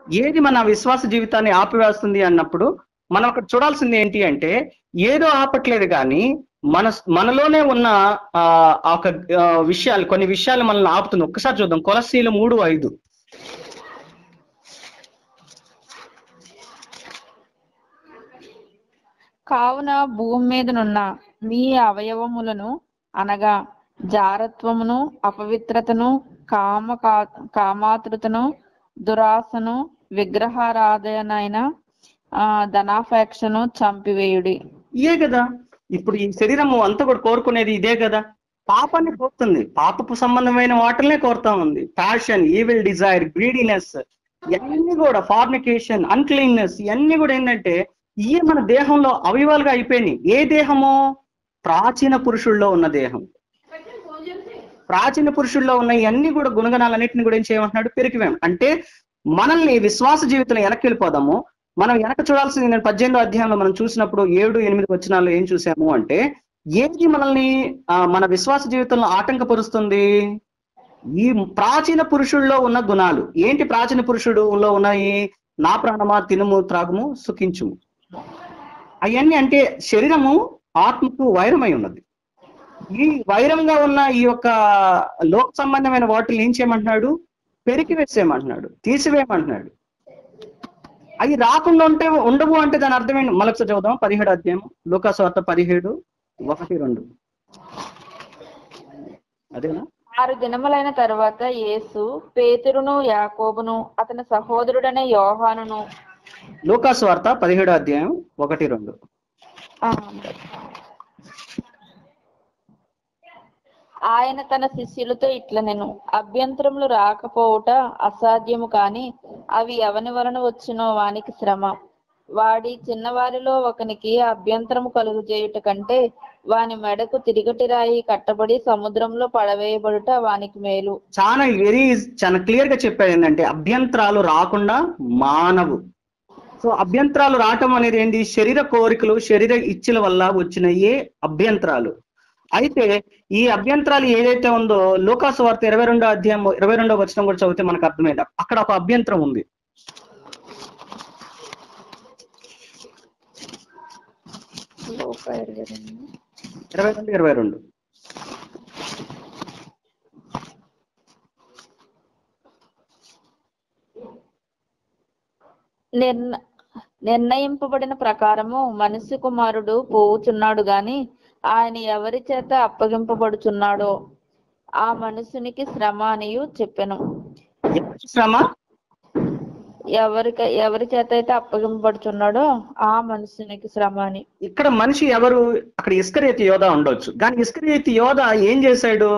ఏది మన విశ్వాస జీవితాన్ని ఆపివేస్తుంది అన్నప్పుడు మనం అక్కడ చూడాల్సింది ఏంటి అంటే ఏదో ఆపట్లేదు కానీ మన మనలోనే ఉన్న ఆ ఆ ఒక ఆ, విషయాలు కొన్ని విషయాలు మనల్ని ఆపుతుంది ఒక్కసారి చూద్దాం కొలసీలు మూడు ఐదు కావున భూమి మీదనున్న మీ అవయవములను అనగా జారత్వమును అపవిత్రతను కామ కా- కామాతృతను దురాశను విగ్రహారాధనైన ఆ ధనాపేక్షను చంపివేయుడి ఇదే కదా ఇప్పుడు ఈ శరీరము అంతా కూడా కోరుకునేది ఇదే కదా పాపాన్ని కోరుతుంది పాపపు సంబంధమైన వాటినే కోరుతా ఉంది ప్యాషన్ ఈవిల్ డిజైర్ గ్రీడీనెస్ ఇవన్నీ కూడా ఫార్నికేషన్ అన్క్లీన్నెస్ ఇవన్నీ కూడా ఏంటంటే ఇవే మన దేహంలో అవయవాలుగా అయిపోయినాయి ఏ దేహము ప్రాచీన పురుషుల్లో ఉన్న దేహం ప్రాచీన పురుషుల్లో ఉన్న ఇవన్నీ కూడా గుణగణాలన్నింటిని కూడా ఏం చేయమంటున్నాడు పెరిగివేం అంటే మనల్ని విశ్వాస జీవితంలో వెనక్కి వెళ్ళిపోదాము మనం వెనక చూడాల్సింది నేను పద్దెనిమిదో అధ్యాయంలో మనం చూసినప్పుడు ఏడు ఎనిమిది వచనాల్లో ఏం చూసాము అంటే ఏది మనల్ని ఆ, మన విశ్వాస జీవితంలో ఆటంకపరుస్తుంది ఈ ప్రాచీన పురుషుల్లో ఉన్న గుణాలు ఏంటి ప్రాచీన పురుషుడులో ఉన్నాయి నా ప్రాణమా తినుము త్రాగుము సుఖించుము అవన్నీ అంటే శరీరము ఆత్మకు వైరమై ఉన్నది ఈ వైరంగా ఉన్న ఈ యొక్క లోక సంబంధమైన వాటిని ఏం చేయమంటున్నాడు పెరికి వేసేయమంటున్నాడు తీసివేయమంటున్నాడు అవి రాకుండా ఉంటే ఉండవు అంటే దాని అర్థం ఏంటి మళ్ళొకసారి చదువుదాం పదిహేడు అధ్యాయం లోకాస్వార్త పదిహేడు ఒకటి రెండు అదేనా ఆరు దినములైన తరువాత యేసు పేతురును యాకోబును అతని సహోదరుడనే యోహానును లోకాస్వార్త పదిహేడు అధ్యాయం ఒకటి రెండు ఆ, ఆయన తన శిష్యులతో ఇట్ల నేను అభ్యంతరములు రాకపోవుట అసాధ్యము కాని అవి ఎవని వలన వచ్చినో వానికి శ్రమ వాడి చిన్నవారిలో ఒకనికి అభ్యంతరము కలుగు చేయుట కంటే వాని మెడకు తిరిగటి రాయి కట్టబడి సముద్రంలో పడవేయబడుట వానికి మేలు చాలా వెరీ చాలా క్లియర్ గా చెప్పాడు ఏంటంటే అభ్యంతరాలు రాకుండా మానవు సో అభ్యంతరాలు రావటం అనేది ఏంటి శరీర కోరికలు శరీర ఇచ్చల వల్ల వచ్చిన ఏ అభ్యంతరాలు అయితే ఈ అభ్యంతరాలు ఏదైతే ఉందో లోకాసు వార్త ఇరవై రెండో అధ్యాయం ఇరవై రెండో వచనం కూడా చదివితే మనకు అర్థమైంది అక్కడ ఒక అభ్యంతరం ఉంది ఇరవై రెండు ఇరవై రెండు నిర్ణ నిర్ణయింపబడిన ప్రకారము మనిషి కుమారుడు పోవుచున్నాడు గాని ఆయన ఎవరి చేత అప్పగింపబడుచున్నాడో ఆ మనుషునికి శ్రమ అనియు చెప్పెను ఎవరికి శ్రమ ఎవరికి ఎవరి చేత అయితే అప్పగింపబడుచున్నాడో ఆ మనుషునికి శ్రమ అని ఇక్కడ మనిషి ఎవరు అక్కడ ఇస్కరేతి యోధ ఉండొచ్చు కానీ ఇస్కరేతి యోధ ఏం చేశాడు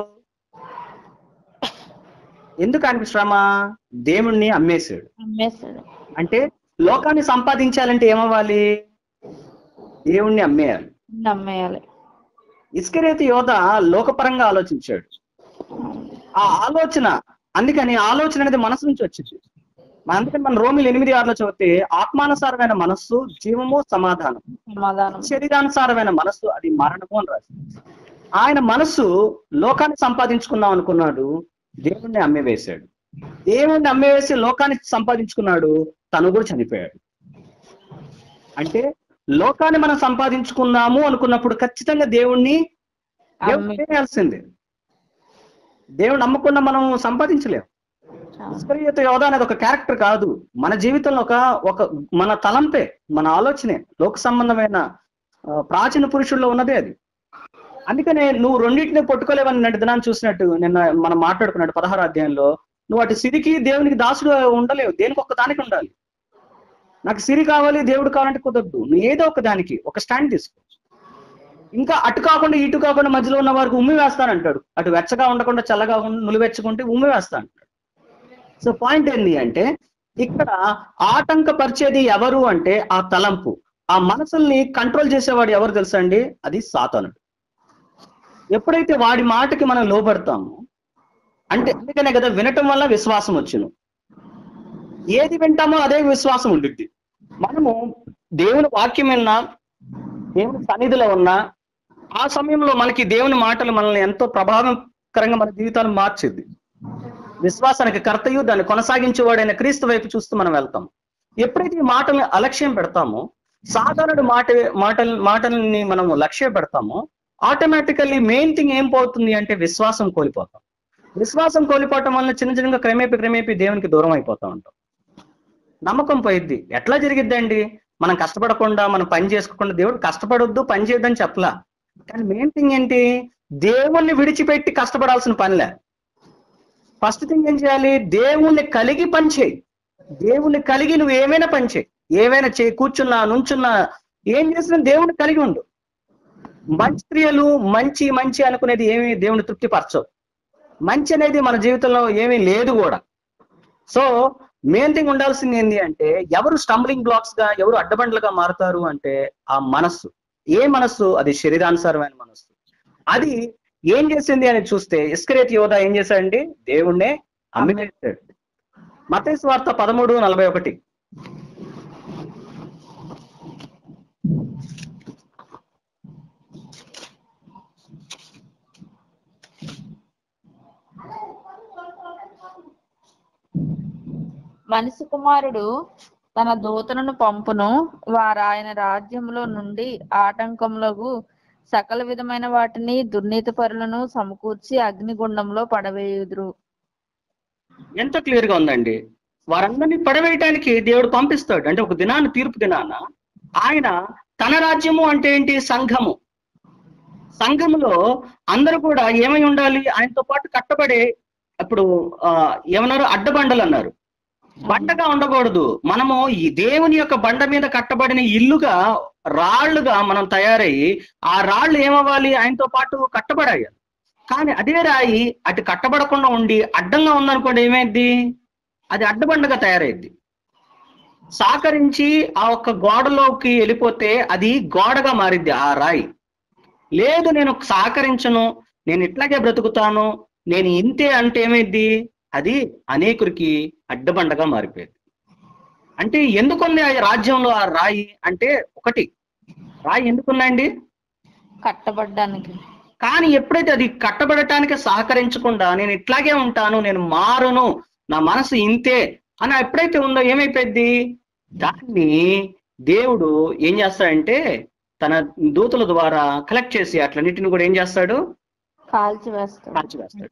ఎందుకు ఆయనకి శ్రమ దేవుణ్ణి అమ్మేశాడు అమ్మేశాడు అంటే లోకాన్ని సంపాదించాలంటే ఏమవ్వాలి దేవుణ్ణి అమ్మేయాలి నమ్మేయాలి ఇస్కరేతి యోధ లోకపరంగా ఆలోచించాడు ఆ ఆలోచన అందుకని ఆలోచన అనేది మనసు నుంచి వచ్చింది మన- అందుకని మన రోమిలు ఎనిమిది ఆరులో చదివితే ఆత్మానుసారమైన మనస్సు జీవము సమాధానం సమాధానం శరీరానుసారమైన మనస్సు అది మరణము అని రాసింది ఆయన మనస్సు లోకాన్ని సంపాదించుకుందాం అనుకున్నాడు దేవుణ్ణి అమ్మివేశాడు దేవుణ్ణి అమ్మివేసి లోకాన్ని సంపాదించుకున్నాడు తను కూడా చనిపోయాడు అంటే లోకాన్ని మనం సంపాదించుకుందాము అనుకున్నప్పుడు ఖచ్చితంగా దేవుణ్ణి దేవుణ్ణి అమ్మి- చేయాల్సిందే దేవుడు నమ్మకుండా మనం సంపాదించలేం ఇస్కరియోతు యోధ అనేది ఒక క్యారెక్టర్ కాదు మన జీవితంలో ఒక ఒక మన తలంపే మన ఆలోచనే లోక సంబంధమైన ఆ, ప్రాచీన పురుషుల్లో ఉన్నదే అది అందుకనే నువ్వు రెండింటిని పట్టుకోలేవని నటి దినాన్ని చూసినట్టు నిన్న మనం మాట్లాడుకున్నట్టు పదహారు అధ్యాయంలో నువ్వు అటు సిరికి దేవునికి దాసుడు ఉండలేవు దేనికి ఒక్క దానికి ఉండాలి నాకు సిరి కావాలి దేవుడు కావాలంటే కుదరదు నువ్వు ఏదో ఒక దానికి ఒక స్టాండ్ తీసుకో ఇంకా అటు కాకుండా ఇటు కాకుండా మధ్యలో ఉన్న వారికి ఉమ్మి వేస్తానంటాడు అటు వెచ్చగా ఉండకుండా చల్లగా ఉండి నులివెచ్చకుంటే ఉమ్మి వేస్తా అంటాడు సో పాయింట్ ఏంటి అంటే ఇక్కడ ఆటంకపరిచేది ఎవరు అంటే ఆ తలంపు ఆ మనసుల్ని కంట్రోల్ చేసేవాడు ఎవరు తెలుసా అండి అది సాతానుడు ఎప్పుడైతే వాడి మాటకి మనం లోబడతామో అంటే అందుకనే కదా వినటం వల్ల విశ్వాసం వచ్చును ఏది వింటామో అదే విశ్వాసం ఉంటుంది మనము దేవుని వాక్యం విన్నా దేవుని సన్నిధిలో ఉన్నా ఆ సమయంలో మనకి దేవుని మాటలు మనల్ని ఎంతో ప్రభావకరంగా మన జీవితాలు మార్చేది విశ్వాసానికి కర్తయు దాన్ని కొనసాగించేవాడైన క్రీస్తు వైపు చూస్తూ మనం వెళ్తాం ఎప్పుడైతే ఈ మాటల్ని అలక్ష్యం పెడతామో సాధారణ మాట మాటల్ మాటల్ని మనం లక్ష్య పెడతామో ఆటోమేటికల్లీ మెయిన్ థింగ్ ఏం పోతుంది అంటే విశ్వాసం కోల్పోతాం విశ్వాసం కోల్పోవటం వల్ల చిన్న చిన్నగా క్రమేపీ క్రమేపీ దేవునికి దూరం అయిపోతా ఉంటాం నమ్మకం పోయిద్ది ఎట్లా జరిగిద్దండి మనం కష్టపడకుండా మనం పని చేసుకోకుండా దేవుడు కష్టపడొద్దు పని చేయొద్దని చెప్పలా కానీ మెయిన్ థింగ్ ఏంటి దేవుణ్ణి విడిచిపెట్టి కష్టపడాల్సిన పనిలే ఫస్ట్ థింగ్ ఏం చేయాలి దేవుణ్ణి కలిగి పని చేయి దేవుణ్ణి కలిగి నువ్వు ఏమైనా పని చేయి ఏమైనా చేయి కూర్చున్నా నుంచున్నా ఏం చేసినా దేవుణ్ణి కలిగి ఉండు మంచి క్రియలు మంచి మంచి అనుకునేది ఏమీ దేవుని తృప్తిపరచవు మంచి అనేది మన జీవితంలో ఏమీ లేదు కూడా సో మెయిన్ థింగ్ ఉండాల్సింది ఏంటి అంటే ఎవరు స్టంబ్లింగ్ బ్లాక్స్ గా ఎవరు అడ్డబండ్లుగా మారుతారు అంటే ఆ మనస్సు ఏ మనస్సు అది శరీరానుసారమైన మనస్సు అది ఏం చేసింది అని చూస్తే ఇస్కరేత్ యోధ ఏం చేశాడండి దేవుణ్ణే అమ్మివేశాడు మతేసు వార్త పదమూడు నలభై ఒకటి మనిషి కుమారుడు తన దూతలను పంపును వారు ఆయన రాజ్యంలో నుండి ఆటంకములకు సకల విధమైన వాటిని దుర్నీతి పరులను సమకూర్చి అగ్నిగుండంలో పడవేయుదురు ఎంత క్లియర్ గా ఉందండి వారందరినీ పడవేయటానికి దేవుడు పంపిస్తాడు అంటే ఒక దినాన్ని తీర్పు దినాన ఆయన తన రాజ్యము అంటే ఏంటి సంఘము సంఘములో అందరూ కూడా ఏమై ఉండాలి ఆయనతో పాటు కట్టబడే ఇప్పుడు ఆ, ఏమన్నారు అడ్డబండలు అన్నారు బండగా ఉండకూడదు మనము ఈ దేవుని యొక్క బండ మీద కట్టబడిన ఇల్లుగా రాళ్లుగా మనం తయారయ్యి ఆ రాళ్ళు ఏమవ్వాలి ఆయనతో పాటు కట్టబడాలి కానీ అదే రాయి అటు కట్టబడకుండా ఉండి అడ్డంగా ఉందనుకోండి ఏమైంది అది అడ్డబండగా తయారైద్ది సాకరించి ఆ ఒక్క గోడలోకి వెళ్ళిపోతే అది గోడగా మారిద్ది ఆ రాయి లేదు నేను సహకరించను నేను ఇట్లాగే బ్రతుకుతాను నేను ఇంతే అంటే ఏమైద్ది అది అనేకురికి అడ్డబండగా మారిపోయింది అంటే ఎందుకుంది ఆ రాజ్యంలో ఆ రాయి అంటే ఒకటి రాయి ఎందుకున్నాయండి కట్టబడ్డానికి కానీ eప్పుడైతే అది కట్టబడటానికి సహకరించకుండా నేను ఇట్లాగే ఉంటాను నేను మారును నా మనసు ఇంతే అని ఎప్పుడైతే ఉందో ఏమైపోయింది దాన్ని దేవుడు ఏం చేస్తాడంటే తన దూతల ద్వారా కలెక్ట్ చేసి అట్లన్నిటిని కూడా ఏం చేస్తాడు కాల్చి వేస్తాడు కాల్చివేస్తాడు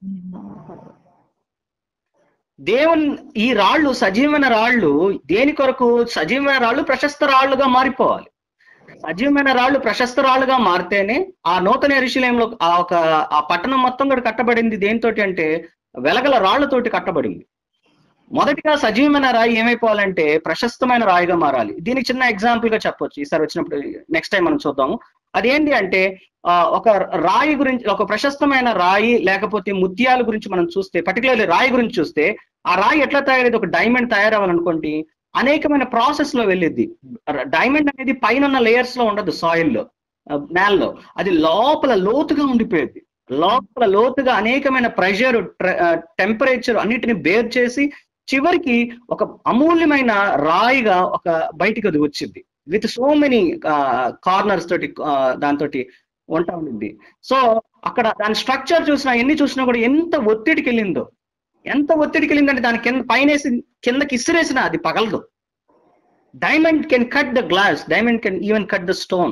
దేవుని ఈ రాళ్ళు సజీవమైన రాళ్ళు దేని కొరకు సజీవమైన రాళ్ళు ప్రశస్త రాళ్ళుగా మారిపోవాలి సజీవమైన రాళ్ళు ప్రశస్త రాళ్ళుగా మారితేనే ఆ నూతన ఎరుశలేంలో ఆ ఒక ఆ పట్టణం మొత్తం కూడా కట్టబడింది దేనితోటి అంటే వెలగల రాళ్లతోటి కట్టబడింది మొదటిగా సజీవమైన రాయి ఏమైపోవాలంటే ప్రశస్తమైన రాయిగా మారాలి దీనికి చిన్న ఎగ్జాంపుల్ గా చెప్పొచ్చు ఈసారి వచ్చినప్పుడు నెక్స్ట్ టైం మనం చూద్దాము అదేంటి అంటే ఆ, ఒక రాయి గురించి ఒక ప్రశస్తమైన రాయి లేకపోతే ముత్యాల గురించి మనం చూస్తే పర్టికులర్లీ రాయి గురించి చూస్తే ఆ రాయి ఎట్లా తయారైంది ఒక డైమండ్ తయారవ్వాలనుకోండి అనేకమైన ప్రాసెస్ లో వెళ్ళిద్ది డైమండ్ అనేది పైన ఉన్న లేయర్స్ లో ఉండదు సాయిల్ లో ఆ, నేలలో అది లోపల లోతుగా ఉండిపోయేది లోపల లోతుగా అనేకమైన ప్రెషర్ టెంపరేచర్ అన్నిటిని బేర్ చేసి చివరికి ఒక అమూల్యమైన రాయిగా ఒక బయటికి అది వచ్చింది విత్ సో మెనీ కార్నర్స్ తోటి దాంతో ఉంటా ఉండింది సో అక్కడ దాని స్ట్రక్చర్ చూసినా ఎన్ని చూసినా కూడా ఎంత ఒత్తిడికి వెళ్ళిందో ఎంత ఒత్తిడికి వెళ్ళిందంటే దాని కింద పైనేసి కిందకి ఇసిరేసినా అది పగలదు diamond can cut the glass diamond can even cut the stone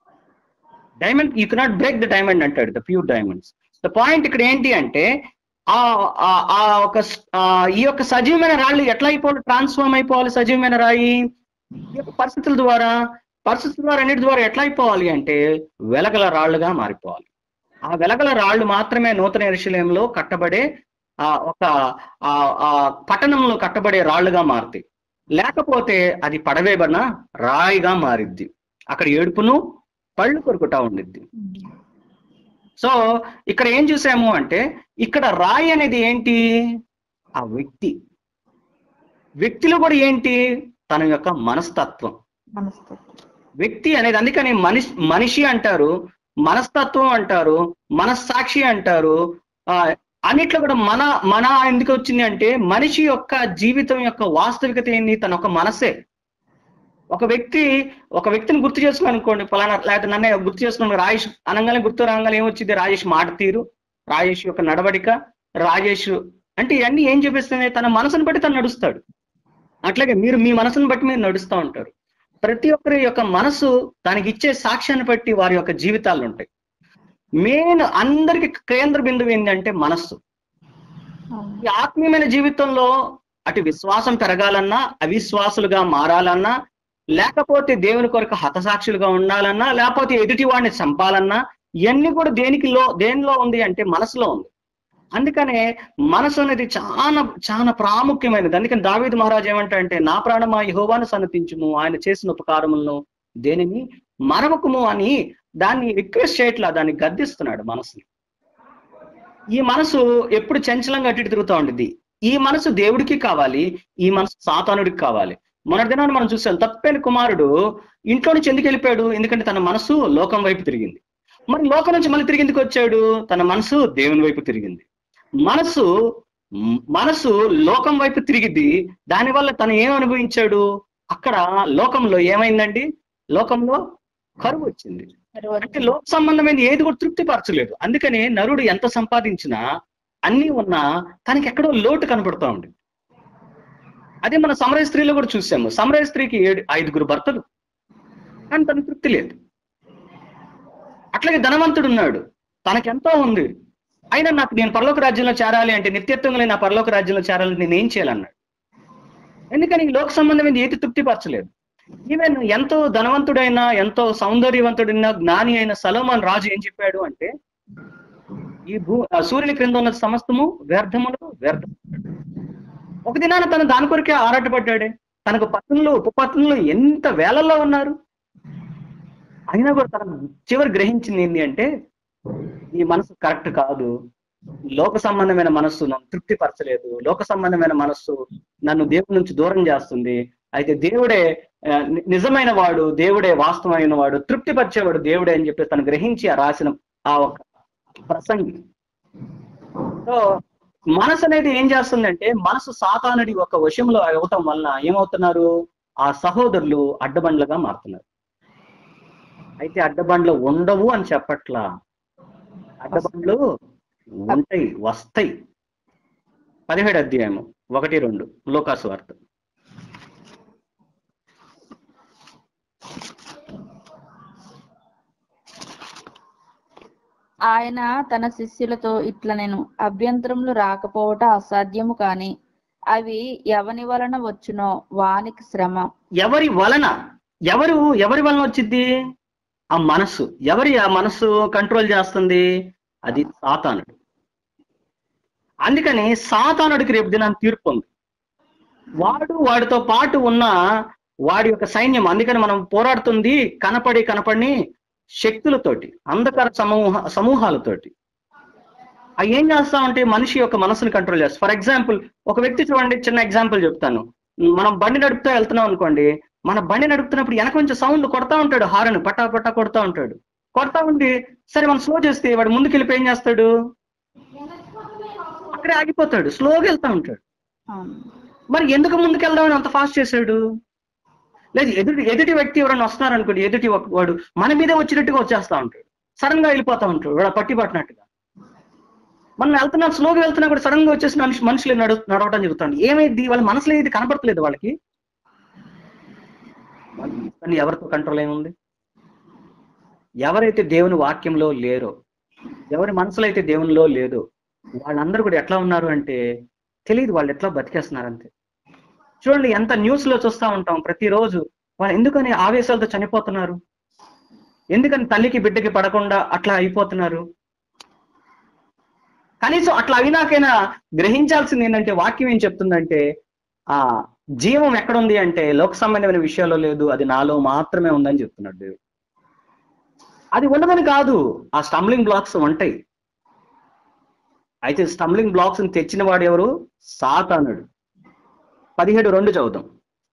diamond you cannot break the diamond అంటాడు the pure diamonds the point ఇక్కడ ఏంటి అంటే ఆ ఆ- ఆ ఒక స్- ఆ ఈ యొక్క సజీవమైన రాళ్ళు ఎట్లా అయిపోవాలి ట్రాన్స్ఫార్మ్ అయిపోవాలి సజీవమైన రాయి ఈ యొక్క పరిస్థితుల ద్వారా పరిస్థితుల ద్వారా అన్నిటి ద్వారా ఎట్లా అయిపోవాలి అంటే వెలగల రాళ్ళుగా మారిపోవాలి ఆ వెలగల రాళ్ళు మాత్రమే నూతన ఎరుశలేంలో కట్టబడే ఆ ఒక ఆ ఆ పట్టణంలో కట్టబడే రాళ్ళుగా మారుతాయి లేకపోతే అది పడవేబడిన రాయిగా మారిద్ది అక్కడ ఏడుపును పళ్ళు కొరుకుతా ఉండిద్ది సో ఇక్కడ ఏం చూసాము అంటే ఇక్కడ రాయి అనేది ఏంటి ఆ వ్యక్తి వ్యక్తిలో కూడా ఏంటి తన యొక్క మనస్తత్వం మనస్తత్వం వ్యక్తి అనేది అందుకని మనిషి మనిషి అంటారు మనస్తత్వం అంటారు మనస్సాక్షి అంటారు ఆ అన్నిట్లో కూడా మన మన ఎందుకు వచ్చింది అంటే మనిషి యొక్క జీవితం యొక్క వాస్తవికత ఏంది తన ఒక మనసే ఒక వ్యక్తి ఒక వ్యక్తిని గుర్తు చేసుకుని అనుకోండి ఫలానా లేకపోతే నన్నే గుర్తు చేసుకుని రాజేష్ అనగానే గుర్తు రాగానే ఏమొచ్చింది రాజేష్ మాట తీరు రాజేష్ యొక్క నడవడిక రాజేష్ అంటే ఇవన్నీ ఏం చూపిస్తున్నాయి తన మనసును బట్టి తను నడుస్తాడు అట్లాగే మీరు మీ మనసును బట్టి మీరు నడుస్తూ ఉంటారు ప్రతి ఒక్కరి యొక్క మనసు దానికి ఇచ్చే సాక్ష్యాన్ని బట్టి వారి యొక్క జీవితాలు ఉంటాయి మెయిన్ అందరికి కేంద్ర బిందువు ఏంటంటే మనస్సు అవును. ఈ ఆత్మీయమైన జీవితంలో అటు విశ్వాసం పెరగాలన్నా అవిశ్వాసులుగా మారాలన్నా లేకపోతే దేవుని కొరకు హతసాక్షులుగా ఉండాలన్నా లేకపోతే ఎదుటి వాడిని చంపాలన్నా ఇవన్నీ కూడా దేనికి లో దేనిలో ఉంది అంటే మనసులో ఉంది అందుకనే మనసు అనేది చాలా చాలా ప్రాముఖ్యమైనది అందుకని దావీదు మహారాజు ఏమంటాడంటే నా ప్రాణమా యెహోవాను సన్నతించుము ఆయన చేసిన ఉపకారములను దేనిని మరవకుము అని దాన్ని రిక్వెస్ట్ చేయట్లా దాన్ని గద్దిస్తున్నాడు మనసుని ఈ మనసు ఎప్పుడు చంచలంగా అటు ఇటు తిరుగుతూ ఉంటుంది ఈ మనసు దేవుడికి కావాలి ఈ మనసు సాతానుడికి కావాలి మొన్నటి దినాన్ని మనం చూసాం తప్పైన కుమారుడు ఇంట్లో నుంచి ఎందుకు వెళ్ళిపోయాడు ఎందుకంటే తన మనసు లోకం వైపు తిరిగింది మరి లోకం నుంచి మళ్ళీ తిరిగి ఎందుకు వచ్చాడు తన మనసు దేవుని వైపు తిరిగింది మనసు మ్, మనసు లోకం వైపు తిరిగిద్ది దానివల్ల తను ఏం అనుభవించాడు అక్కడ లోకంలో ఏమైందండి లోకంలో కరువు వచ్చింది అంటే లోక సంబంధమైన ఏది కూడా తృప్తి పరచలేదు అందుకనే నరుడు ఎంత సంపాదించినా అన్ని ఉన్నా తనకి ఎక్కడో లోటు కనబడుతూ ఉంది అదే మన సమరయ స్త్రీలో కూడా చూసాము సమరయ స్త్రీకి ఏడు ఐదుగురు భర్తలు కానీ తనకు తృప్తి లేదు అట్లాగే ధనవంతుడు ఉన్నాడు తనకెంతో ఉంది అయినా నాకు నేను పరలోక రాజ్యంలో చేరాలి అంటే నిత్యత్వంగా నా పరలోక రాజ్యంలో చేరాలంటే నేను ఏం చేయాలన్నాడు ఎందుకని ఈ లోక సంబంధమైన ఏది తృప్తి పరచలేదు ఈవెన్ ఎంతో ధనవంతుడైన ఎంతో సౌందర్యవంతుడైన జ్ఞాని అయిన సలోమాన్ రాజు ఏం చెప్పాడు అంటే ఈ భూ ఆ సూర్యుని క్రింద ఉన్న సమస్తము వ్యర్థములు వ్యర్థం ఒక దినాన తను దాని కొరికే ఆరాటపడ్డాడే తనకు పత్నులు ఉపపత్నులు ఎంత వేలల్లో ఉన్నారు అయినా కూడా తన చివరి గ్రహించింది ఏంటి అంటే ఈ మనసు కరెక్ట్ కాదు లోక సంబంధమైన మనస్సు నన్ను తృప్తిపరచలేదు లోక సంబంధమైన మనస్సు నన్ను దేవుడి నుంచి దూరం చేస్తుంది అయితే దేవుడే ఆ, ని- నిజమైన వాడు దేవుడే వాస్తవమైన వాడు తృప్తిపరిచేవాడు దేవుడే అని చెప్పి తను గ్రహించి ఆ రాసిన ఆ ఒక ప్రసంగి సో మనసు అనేది ఏం చేస్తుందంటే మనసు సాతానుడి ఒక వశంలో అవటం వలన ఏమవుతున్నారు ఆ సహోదరులు అడ్డబండ్లుగా మారుతున్నారు అయితే అడ్డబండ్లు ఉండవు అని చెప్పట్లా అడ్డబండ్లు ఉంటాయి వస్తాయి పదిహేడు అధ్యాయము ఒకటి రెండు లోకాసు వార్త ఆయన తన శిష్యులతో ఇట్లా నేను అభ్యంతరములు రాకపోవట అసాధ్యము కాని అవి ఎవని వలన వచ్చునో వానికి శ్రమ ఎవరి వలన ఎవరు ఎవరి వలన వచ్చింది ఆ మనస్సు ఎవరి ఆ మనస్సు కంట్రోల్ చేస్తుంది అది సాతానుడు అందుకని సాతానుడికి రేపు దినాన్ని తీర్పు ఉంది వాడు వాడితో పాటు ఉన్న వాడి యొక్క సైన్యం అందుకని మనం పోరాడుతుంది కనపడి కనపడి శక్తులతోటి అంధకార సమూహ సమూహాలతోటి అవి ఏం చేస్తా ఉంటే మనిషి యొక్క మనసుని కంట్రోల్ చేస్తారు ఫర్ ఎగ్జాంపుల్ ఒక వ్యక్తి చూడండి చిన్న ఎగ్జాంపుల్ చెప్తాను మనం బండి నడుపుతూ వెళ్తున్నాం అనుకోండి మన బండి నడుపుతున్నప్పుడు వెనక కొంచెం సౌండ్ కొడతా ఉంటాడు హారన్ పట్టా పట్టా కొడతా ఉంటాడు కొడతా ఉండి సరే మనం స్లో చేస్తే వాడు ముందుకు వెళ్ళిపోయి ఏం చేస్తాడు అక్కడే ఆగిపోతాడు స్లోగా వెళ్తా ఉంటాడు అవును. మరి ఎందుకు ముందుకు వెళ్దామని అంత ఫాస్ట్ చేశాడు లేదు ఎదుటి ఎదుటి వ్యక్తి ఎవరైనా వస్తున్నారు అనుకోండి ఎదుటి ఒక- వాడు మన మీదే వచ్చినట్టుగా వచ్చేస్తా ఉంటాడు సడన్ గా వెళ్ళిపోతా ఉంటాడు వాడు పట్టి పట్టినట్టుగా మనం వెళ్తున్నా స్లోగా వెళ్తున్నా కూడా సడన్ గా వచ్చేసి మనిషి మనుషులు నడు నడవటం జరుగుతుంది ఏమైంది వాళ్ళ మనసులో ఇది కనపడతలేదు వాళ్ళకి కానీ ఎవరితో కంట్రోల్ ఏముంది ఎవరైతే దేవుని వాక్యంలో లేరో ఎవరి మనసులో అయితే దేవునిలో లేదో వాళ్ళందరూ కూడా ఎట్లా ఉన్నారు అంటే తెలియదు వాళ్ళు ఎట్లా బతికేస్తున్నారు అంతే చూడండి ఎంత న్యూస్ లో చూస్తా ఉంటాం ప్రతిరోజు వాళ్ళు ఎందుకని ఆవేశాలతో చనిపోతున్నారు ఎందుకని తల్లికి బిడ్డకి పడకుండా అట్లా అయిపోతున్నారు కనీసం అట్లా అయినాకైనా గ్రహించాల్సింది ఏంటంటే వాక్యం ఏం చెప్తుందంటే ఆ జీవం ఎక్కడుంది అంటే లోక సంబంధమైన విషయాల్లో లేదు అది నాలో మాత్రమే ఉందని చెప్తున్నాడు దేవుడు అది ఉండదని కాదు ఆ స్టంబ్లింగ్ బ్లాక్స్ ఉంటాయి అయితే స్టంబ్లింగ్ బ్లాక్స్ తెచ్చిన వాడు ఎవరు సాతానుడు పదిహేడు రెండు చదువుతాం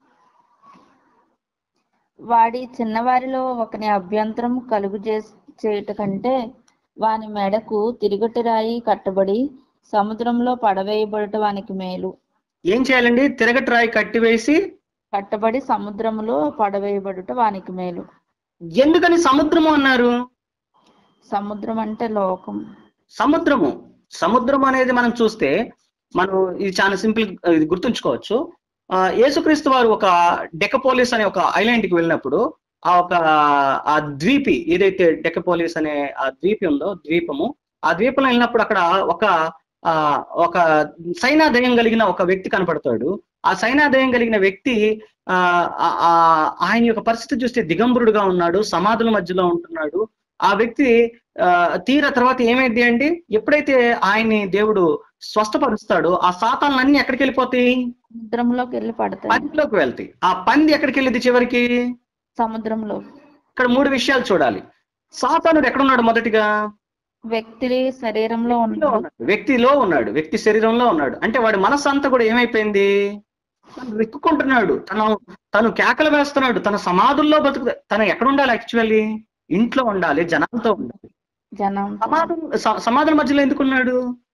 వాడి చిన్నవారిలో ఒకని అభ్యంతరం కలుగు చేస్- చేయుట కంటే వాని మెడకు తిరుగటి రాయి కట్టబడి సముద్రంలో పడవేయబడుట వానికి మేలు ఏం చేయాలండి తిరగటి రాయి కట్టివేసి కట్టబడి సముద్రములో పడవేయబడుట వానికి మేలు ఎందుకని సముద్రము అన్నారు సముద్రం అంటే లోకం సముద్రము సముద్రం అనేది మనం చూస్తే మనం ఇది చాలా సింపుల్ ఇది గుర్తుంచుకోవచ్చు ఆ, యేసుక్రీస్తు వారు ఒక డెకపోలిస్ అనే ఒక ఐలాండ్ కి వెళ్ళినప్పుడు ఆ ఒక ఆ ద్వీపి ఏదైతే డెకపోలిస్ అనే ఆ ద్వీపి ఉందో ద్వీపము ఆ ద్వీపంలో వెళ్ళినప్పుడు అక్కడ ఒక ఆ ఒక సైనాదయం కలిగిన ఒక వ్యక్తి కనపడతాడు ఆ సైనాదయం కలిగిన వ్యక్తి ఆ ఆ- ఆ ఆయన యొక్క పరిస్థితి చూస్తే దిగంబరుడుగా ఉన్నాడు సమాధుల మధ్యలో ఉంటున్నాడు ఆ వ్యక్తి ఆ తీర తర్వాత ఏమైంది అండి ఎప్పుడైతే ఆయన్ని దేవుడు స్వస్థపరుస్తాడో ఆ సాతాన్లన్నీ ఎక్కడికి వెళ్ళిపోతాయి సముద్రంలోకి వెళ్ళి పడతాయి పందిలోకి వెళ్తాయి ఆ పంది ఎక్కడికి వెళ్ళింది చివరికి సముద్రంలో ఇక్కడ మూడు విషయాలు చూడాలి సాతానుడు ఎక్కడున్నాడు మొదటిగా వ్యక్తి శరీరంలో వ్యక్తిలో ఉన్నాడు ఉన్నాడు వ్యక్తిలో ఉన్నాడు వ్యక్తి శరీరంలో ఉన్నాడు అంటే వాడి మనస్సు అంతా కూడా ఏమైపోయింది తను రిక్కుకుంటున్నాడు తను తను కేకలు వేస్తున్నాడు తన సమాధుల్లో బతుకు తను ఎక్కడ ఉండాలి యాక్చువల్లీ ఇంట్లో ఉండాలి జనాలతో ఉండాలి జనం సమాధం స- సమాధుల మధ్యలో ఎందుకున్నాడు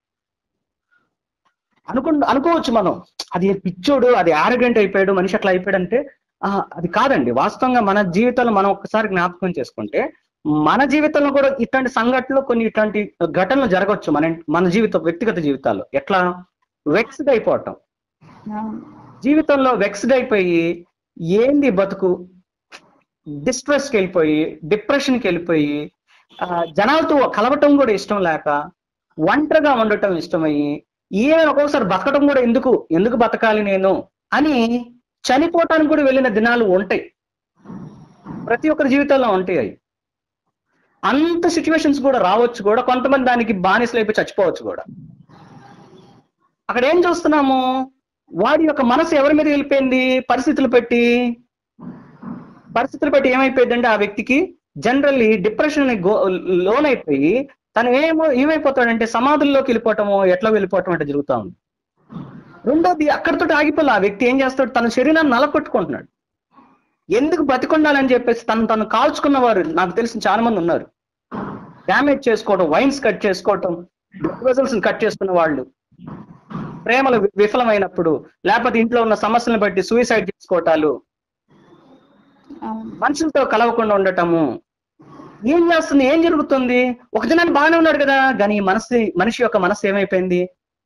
అనుకు అనుకోవచ్చు మనం అది పిచ్చోడు అది ఆరగంట అయిపోయాడు మనిషి అట్లా అయిపోయాడు అంటే ఆ, అది కాదండి వాస్తవంగా మన జీవితాలు మనం ఒక్కసారి జ్ఞాపకం చేసుకుంటే మన జీవితంలో కూడా ఇట్లాంటి సంఘటనలు కొన్ని ఇట్లాంటి ఘటనలు జరగవచ్చు మన మన జీవిత వ్యక్తిగత జీవితాల్లో ఎట్లా వెక్స్డ్ అయిపోవటం అవును. జీవితంలో వెక్స్డ్ అయిపోయి ఏంది బతుకు డిస్ట్రెస్కి వెళ్ళిపోయి డిప్రెషన్కి వెళ్ళిపోయి ఆ, జనాలతో కలవటం కూడా ఇష్టం లేక ఒంటరిగా ఉండటం ఇష్టమయ్యి ఏమైనా ఒక్కొక్కసారి బతకటం కూడా ఎందుకు ఎందుకు బతకాలి నేను అని చనిపోవటానికి కూడా వెళ్ళిన దినాలు ఉంటాయి ప్రతి ఒక్కరి జీవితంలో ఉంటాయి అవి అంత సిచ్యువేషన్స్ కూడా రావచ్చు కూడా కొంతమంది దానికి బానిసలు అయిపోయి చచ్చిపోవచ్చు కూడా అక్కడ ఏం చూస్తున్నాము వాడి యొక్క మనసు ఎవరి మీద వెళ్ళిపోయింది పరిస్థితులు పెట్టి పరిస్థితులు బట్టి ఏమైపోయిందంటే ఆ వ్యక్తికి జనరల్లీ డిప్రెషన్ లోన్ అయిపోయి తను ఏమో ఏమైపోతాడంటే సమాధుల్లోకి వెళ్ళిపోవటము ఎట్లా వెళ్ళిపోవటం అంటే జరుగుతా ఉంది రెండోది అక్కడితో ఆగిపోలే ఆ వ్యక్తి ఏం చేస్తాడు తన శరీరాన్ని నలకొట్టుకుంటున్నాడు ఎందుకు బతికొండాలని చెప్పేసి తను తను కాల్చుకున్నవారు నాకు తెలిసిన చాలా మంది ఉన్నారు డ్యామేజ్ చేసుకోవడం వైన్స్ కట్ చేసుకోవటం వెజల్స్ కట్ చేసుకున్న వాళ్ళు ప్రేమలు వి- విఫలమైనప్పుడు లేకపోతే ఇంట్లో ఉన్న సమస్యలను బట్టి సూసైడ్ చేసుకోవటాలు అవును మనుషులతో కలవకుండా ఉండటము ఏం చేస్తుంది ఏం జరుగుతుంది ఒక జనాన్ని బాగానే ఉన్నాడు కదా కానీ ఈ మనసు మనిషి యొక్క మనసు ఏమైపోయింది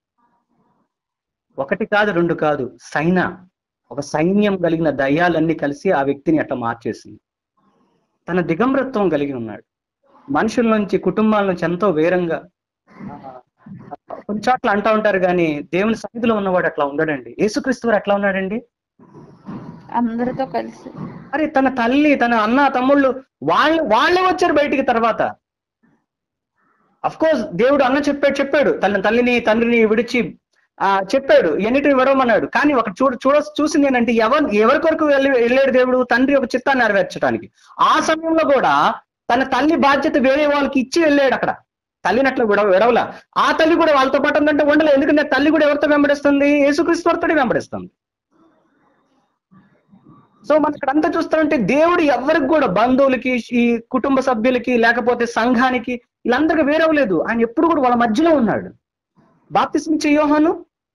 ఒకటి కాదు రెండు కాదు సైనా ఒక సైన్యం కలిగిన దయ్యాలన్నీ కలిసి ఆ వ్యక్తిని అట్లా మార్చేసింది తన దిగంబరత్వం కలిగి ఉన్నాడు మనుషుల నుంచి కుటుంబాల నుంచి ఎంతో వేరంగా ఆ, కొన్ని చోట్ల అంటా ఉంటారు కానీ దేవుని సన్నిధిలో ఉన్నవాడు అట్లా ఉండడండి యేసుక్రీస్తు వారు ఎట్లా ఉన్నాడండి అందరితో కలిసి మరి తన తల్లి తన అన్న తమ్ముళ్ళు వాళ్ళు వాళ్ళే వచ్చారు బయటికి తర్వాత అఫ్ కోర్స్ దేవుడు అన్న చెప్పాడు చెప్పాడు తన తల్లిని తండ్రిని విడిచి ఆ చెప్పాడు ఎన్నిటిని విడవమన్నాడు కానీ ఒక చూడ చూడ చూసింది ఏంటంటే ఎవరు ఎవరి కొరకు వెళ్ళి వెళ్ళాడు దేవుడు తండ్రి ఒక చిత్తాన్ని నెరవేర్చడానికి ఆ సమయంలో కూడా తన తల్లి బాధ్యత వేరే వాళ్ళకి ఇచ్చి వెళ్ళాడు అక్కడ తల్లిని అట్లా విడవ విడవల ఆ తల్లి కూడా వాళ్ళతో పాటు ఉందంటే ఉండలేదు ఎందుకంటే తల్లి కూడా ఎవరితో వెంబడిస్తుంది యేసుక్రీస్తు వారితో వెంబడిస్తుంది సో మనం ఇక్కడ అంతా చూస్తామంటే దేవుడు ఎవరికి కూడా బంధువులకి ఈ కుటుంబ సభ్యులకి లేకపోతే సంఘానికి వీళ్ళందరికీ వేరవలేదు ఆయన ఎప్పుడు కూడా వాళ్ళ మధ్యలో ఉన్నాడు బాప్తిస్మిచ్చే యోహాను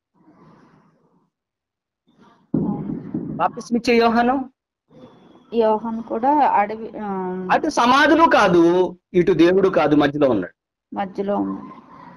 బాప్తిస్మిచ్చే యోహాను యోహాన్ కూడా అడవి ఆ, అటు సమాధులు కాదు ఇటు దేవుడు కాదు మధ్యలో ఉన్నాడు మధ్యలో ఉన్నాడు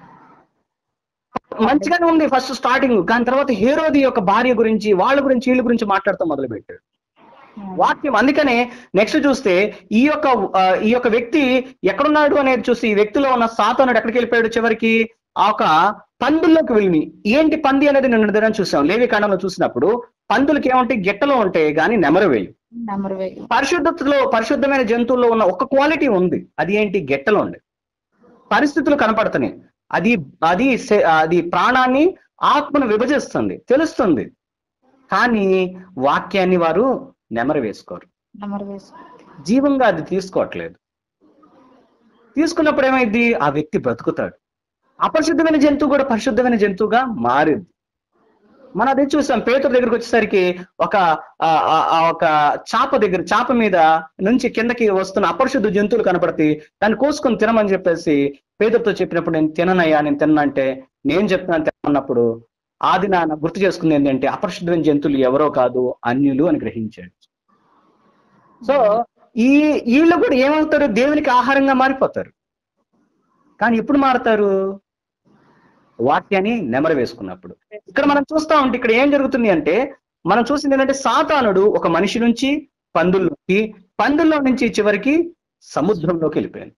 మంచిగానే ఉంది ఫస్ట్ స్టార్టింగ్ కానీ తర్వాత హీరోది యొక్క భార్య గురించి వాళ్ళ గురించి వీళ్ళ గురించి మాట్లాడుతూ మొదలు పెట్టాడు వాక్యం అందుకనే నెక్స్ట్ చూస్తే ఈ యొక్క ఆ, ఈ యొక్క వ్యక్తి ఎక్కడున్నాడు అనేది చూసి ఈ వ్యక్తిలో ఉన్న సాతానుడు ఎక్కడికి వెళ్ళిపోయాడు చివరికి ఆ ఒక పందుల్లోకి వెళ్ళి ఏంటి పంది అనేది నిన్న దినం చూసాం లేవి కాండంలో చూసినప్పుడు పందులకి ఏమంటాయి గిట్టలో ఉంటాయి కానీ నెమరు వేయి నెంబర్ వేయి పరిశుద్ధతలో పరిశుద్ధమైన జంతువుల్లో ఉన్న ఒక క్వాలిటీ ఉంది అది ఏంటి గెట్టలో ఉంది పరిస్థితులు కనపడుతున్నాయి అది అది శ- అది ప్రాణాన్ని ఆత్మను విభజిస్తుంది తెలుస్తుంది కానీ వాక్యాన్ని వారు నెమరు వేసుకోరు నెంబర్ వేసుకో జీవంగా అది తీసుకోవట్లేదు తీసుకున్నప్పుడు ఏమైంది ఆ వ్యక్తి బ్రతుకుతాడు అపరిశుద్ధమైన జంతువు కూడా పరిశుద్ధమైన జంతువుగా మారింది మనం అదే చూసాం పేతురు దగ్గరికి వచ్చేసరికి ఒక ఆ, ఆ, ఆ ఒక చాప దగ్గర చాప మీద నుంచి కిందకి వస్తున్న అపరిశుద్ధ జంతువులు కనపడతాయి దాన్ని కోసుకొని తినమని చెప్పేసి పేదరితో చెప్పినప్పుడు నేను తిననయ్యా నేను తిన్నంటే నేను చెప్తున్నాను తినన్నప్పుడు ఆది నాన్న గుర్తు చేసుకుంది ఏంటంటే అపరిశుద్ధమైన జంతువులు ఎవరో కాదు అన్యులు అని గ్రహించాడు సో ఈ వీళ్ళు కూడా ఏమవుతారు దేవునికి ఆహారంగా మారిపోతారు కానీ ఎప్పుడు మారుతారు వాక్యాన్ని నెమరు వేసుకున్నప్పుడు ఇక్కడ మనం చూస్తా ఉంటే ఇక్కడ ఏం జరుగుతుంది అంటే మనం చూసింది ఏంటంటే సాతానుడు ఒక మనిషి నుంచి పందుల్లోకి పందుల్లో నుంచి చివరికి సముద్రంలోకి వెళ్ళిపోయాను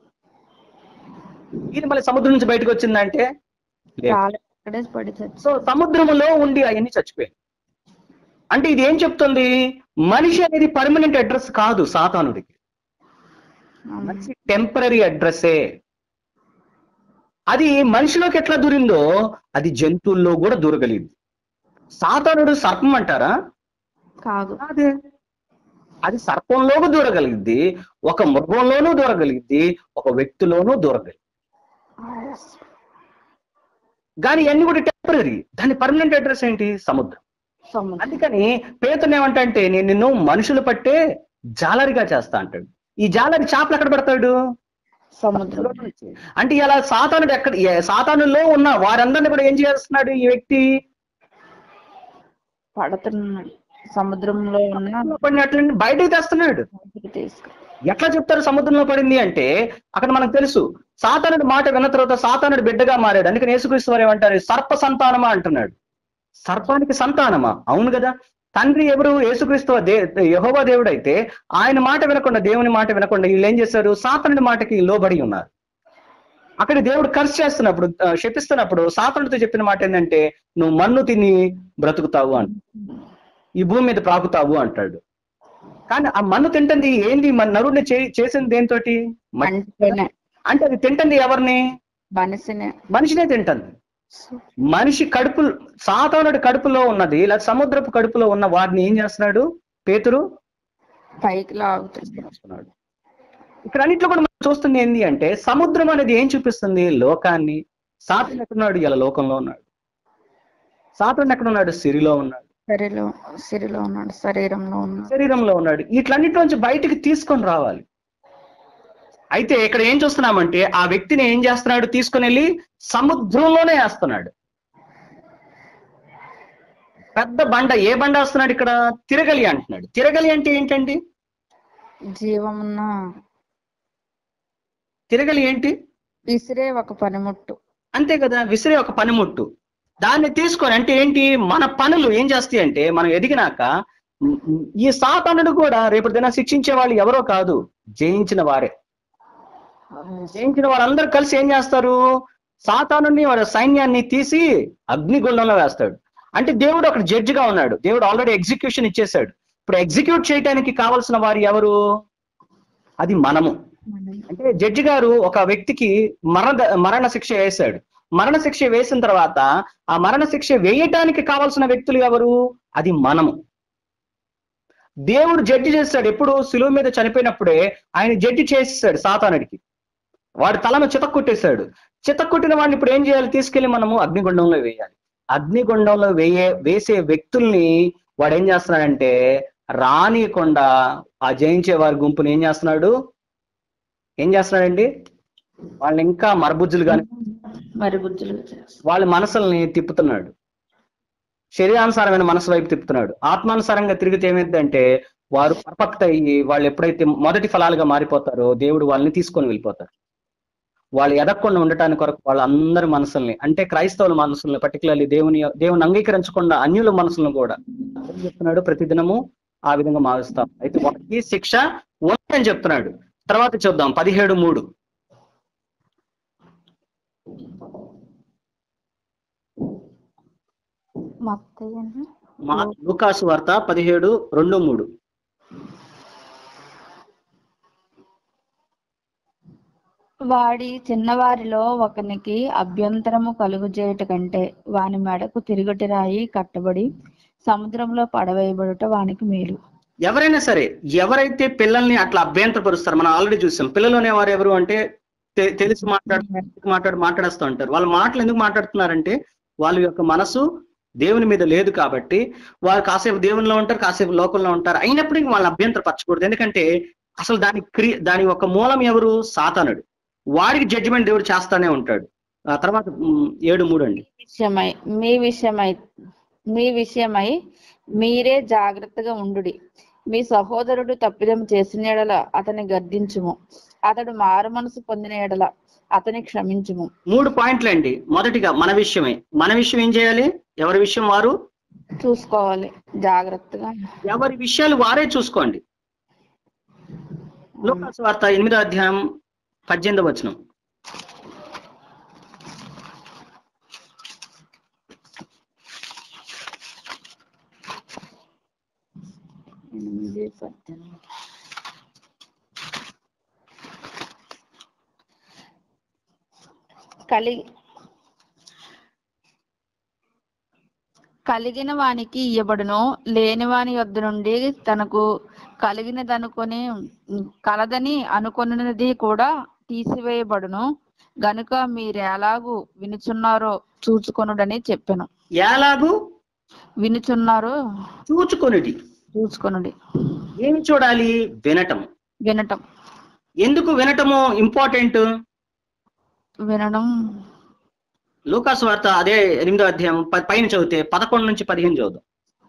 ఇది మళ్ళీ సముద్రం నుంచి బయటకు వచ్చిందంటే లేదు. చాలా ఇక్కడే పడి చచ్చి సో సముద్రములో ఉండి అవన్నీ చచ్చిపోయాయి అంటే ఇది ఏం చెప్తుంది మనిషి అనేది పర్మనెంట్ అడ్రస్ కాదు సాతానుడికి మనిషి టెంపరీ అడ్రస్సే అది మనిషిలోకి ఎట్లా దూరిందో అది జంతువుల్లో కూడా దూరగలిగింది సాతానుడు సర్పం అంటారా కాదు అదే అది సర్పంలోనూ దూరగలిగింది ఒక మృగంలోనూ దూరగలిగింది ఒక వ్యక్తిలోనూ దూరగలిగింది కానీ ఇవన్నీ కూడా టెంపరీ దాని పర్మనెంట్ అడ్రస్ ఏంటి సముద్రం సముద్రం అందుకని పేతుని ఏమంటా అంటే నేను నిన్ను మనుషులు పట్టే జాలరిగా చేస్తా అంటాడు ఈ జాలరి చేపలు ఎక్కడ పెడతాడు సముద్రం అంటే ఇలా సాతానుడు ఎక్కడ ఏ- సాతానులో ఉన్న వారందరిని కూడా ఏం చేస్తున్నాడు ఈ వ్యక్తి పడుతున్నాడు సముద్రంలో ఉన్న పడినట్లు బయటకు తెస్తున్నాడు బయటికి తీసుకు ఎట్లా చెప్తారు సముద్రంలో పడింది అంటే అక్కడ మనకు తెలుసు సాతానుడి మాట విన్న తర్వాత సాతానుడు బిడ్డగా మారాడు అందుకని యేసుక్రీస్తు వారు ఏమంటారు సర్ప సంతానమా అంటున్నాడు సర్పానికి సంతానమా అవును కదా తండ్రి ఎవరు యేసుక్రీస్తు దే యహోవా దేవుడు అయితే ఆయన మాట వినకుండా దేవుని మాట వినకుండా వీళ్ళు ఏం చేశారు సాతానుడి మాటకి లోబడి ఉన్నారు అక్కడ దేవుడు ఖర్చు చేస్తున్నప్పుడు ఆ, శపిస్తున్నప్పుడు సాతానుడితో చెప్పిన మాట ఏంటంటే నువ్వు మన్ను తిని బ్రతుకుతావు అంట ఈ భూమి మీద ప్రాకుతావు అంటాడు కానీ ఆ మన్ను తింటుంది ఏంది మన నరుడిని చే- చేసింది దేంతోటి మట్టి. అంటేనే అంటే అది తింటుంది ఎవరిని మనిషినే మనిషినే తింటుంది మనిషి కడుపు సాతానుడి కడుపులో ఉన్నది లేదా సముద్రపు కడుపులో ఉన్న వారిని ఏం చేస్తున్నాడు పేతురు పైకి లాగుతుంది చేస్తున్నాడు ఇక్కడ అన్నిట్లో కూడా మనం చూస్తుంది ఏంటి అంటే సముద్రం అనేది ఏం చూపిస్తుంది లోకాన్ని సాతాను ఎక్కడున్నాడు ఇలా లోకంలో ఉన్నాడు సాతాను ఎక్కడున్నాడు సిరిలో ఉన్నాడు శరీలో సిరిలో ఉన్నాడు శరీరంలో ఉన్నాడు శరీరంలో ఉన్నాడు వీటిలన్నిటిలోంచి బయటికి తీసుకొని రావాలి అయితే ఇక్కడ ఏం చూస్తున్నామంటే ఆ వ్యక్తిని ఏం చేస్తున్నాడు తీసుకుని వెళ్ళి సముద్రంలోనే వేస్తున్నాడు పెద్ద బండ ఏ బండ వేస్తున్నాడు ఇక్కడ తిరగలి అంటున్నాడు తిరగలి అంటే ఏంటండి జీవమున్న తిరగలి ఏంటి విసిరే ఒక పనిముట్టు అంతే కదా విసిరే ఒక పనిముట్టు దాన్ని తీసుకొని అంటే ఏంటి మన పనులు ఏం చేస్తాయి అంటే మనం ఎదిగినాక ఉమ్, ఉమ్, ఈ సాతానుడు కూడా రేపు దిన శిక్షించే వాళ్ళు ఎవరో కాదు జయించిన వారే జయించిన వారందరూ కలిసి ఏం చేస్తారు సాతానుని వారి సైన్యాన్ని తీసి అగ్నిగుండంలో వేస్తాడు అంటే దేవుడు అక్కడ జడ్జిగా ఉన్నాడు దేవుడు ఆల్రెడీ ఎగ్జిక్యూషన్ ఇచ్చేశాడు ఇప్పుడు ఎగ్జిక్యూట్ చేయడానికి కావాల్సిన వారు ఎవరు అది మనము అంటే జడ్జి గారు ఒక వ్యక్తికి మరణ మరణ శిక్ష వేశాడు మరణ శిక్ష వేసిన తర్వాత ఆ మరణ శిక్ష వేయటానికి కావాల్సిన వ్యక్తులు ఎవరు అది మనము దేవుడు జడ్జి చేస్తాడు ఎప్పుడు సులువు మీద చనిపోయినప్పుడే ఆయన జడ్జి చేసేసాడు సాతానుడికి వాడి తలను చితక్కొట్టేశాడు చితక్కొట్టిన వాడిని ఇప్పుడు ఏం చేయాలి తీసుకెళ్లి మనము అగ్నిగుండంలో వేయాలి అగ్నిగుండంలో వేయే వేసే వ్యక్తుల్ని వాడు ఏం చేస్తున్నాడంటే రానియకుండా ఆ జయించే వారి గుంపుని ఏం చేస్తున్నాడు ఏం చేస్తున్నాడండి వాళ్ళని ఇంకా మరబుజ్జులు కానీ మరి బుద్ధులు చేస్తాడు. వాళ్ళ మనసుల్ని తిప్పుతున్నాడు శరీరానుసారమైన మనసు వైపు తిప్పుతున్నాడు ఆత్మానుసారంగా తిరిగితే ఏమైందంటే వారు పర్ఫెక్ట్ అయ్యి వాళ్ళు ఎప్పుడైతే మొదటి ఫలాలుగా మారిపోతారో దేవుడు వాళ్ళని తీసుకొని వెళ్ళిపోతారు వాళ్ళు ఎదగకుండా ఉండటానికి కొరకు వాళ్ళందరి మనసుల్ని అంటే క్రైస్తవుల మనసుల్ని పర్టికులర్లీ దేవుని దేవుని అంగీకరించకుండా అన్యుల మనసులను కూడా ఏం చెప్తున్నాడు ప్రతిదినము ఆ విధంగా మారుస్తాం అయితే వాళ్ళకి శిక్ష ఉందని చెప్తున్నాడు తర్వాత చూద్దాం పదిహేడు మూడు మత్తయ్యను మా లూకాసు వార్త పదిహేడు రెండు మూడు వాడి చిన్నవారిలో ఒకనికి అభ్యంతరము కలుగుచేయుట కంటే వాని మెడకు తిరుగటి రాయి కట్టబడి సముద్రంలో పడవేయబడుట వానికి మేలు ఎవరైనా సరే ఎవరైతే పిల్లల్ని అట్లా అభ్యంతరపరుస్తారో మనం ఆల్రెడీ చూసాం పిల్లలు అనేవారు ఎవరు అంటే తె- తెలిసి మాట్లాడు మాట్లాడు మాట్లాడేస్తూ ఉంటారు వాళ్ళ మాటలు ఎందుకు మాట్లాడుతున్నారంటే వాళ్ళ యొక్క మనసు దేవుని మీద లేదు కాబట్టి వారు కాసేపు దేవునిలో ఉంటారు కాసేపు లోకంలో ఉంటారు అయినప్పటికీ వాళ్ళని అభ్యంతరపరచకూడదు ఎందుకంటే అసలు దాని క్రియ దాని యొక్క మూలం ఎవరు సాతానుడు వాడికి జడ్జిమెంట్ దేవుడు చేస్తానే ఉంటాడు ఆ తర్వాత ఉమ్, ఏడు మూడు అండి విషయమై మీ విషయమై మీ విషయమై మీరే జాగ్రత్తగా ఉండుడి మీ సహోదరుడు తప్పిదం చేసిన ఎడల అతని గద్దించుము అతడు మారు మనసు పొందిన ఎడల అతని క్షమించుము మూడు పాయింట్లు అండి మొదటిగా మన విషయమే మన విషయం ఏం చేయాలి ఎవరి విషయం వారు చూసుకోవాలి జాగ్రత్తగా ఎవరి విషయాలు వారే చూసుకోండి లోకాసు వార్త ఎనిమిదో అధ్యాయం పద్దెనిమిదో వచనం ఎనిమిది పద్దెనిమిది కలిగి కలిగిన వానికి ఇయ్యబడును లేని వాని యొద్ద నుండి తనకు కలిగినదనుకొని కలదని అనుకొనినది కూడా తీసివేయబడును గనుక మీరు ఎలాగూ వినుచున్నారో చూచుకొనుడని చెప్పాను ఎలాగూ వినుచున్నారో చూచుకొనిడి చూచుకొనుడి ఏమి చూడాలి వినటం వినటం ఎందుకు వినటము ఇంపార్టెంట్ వినడం లూకాసు వార్త అదే ఎనిమిదో అధ్యాయం ప- పైన చదివితే పదకొండు నుంచి పదిహేను చదువు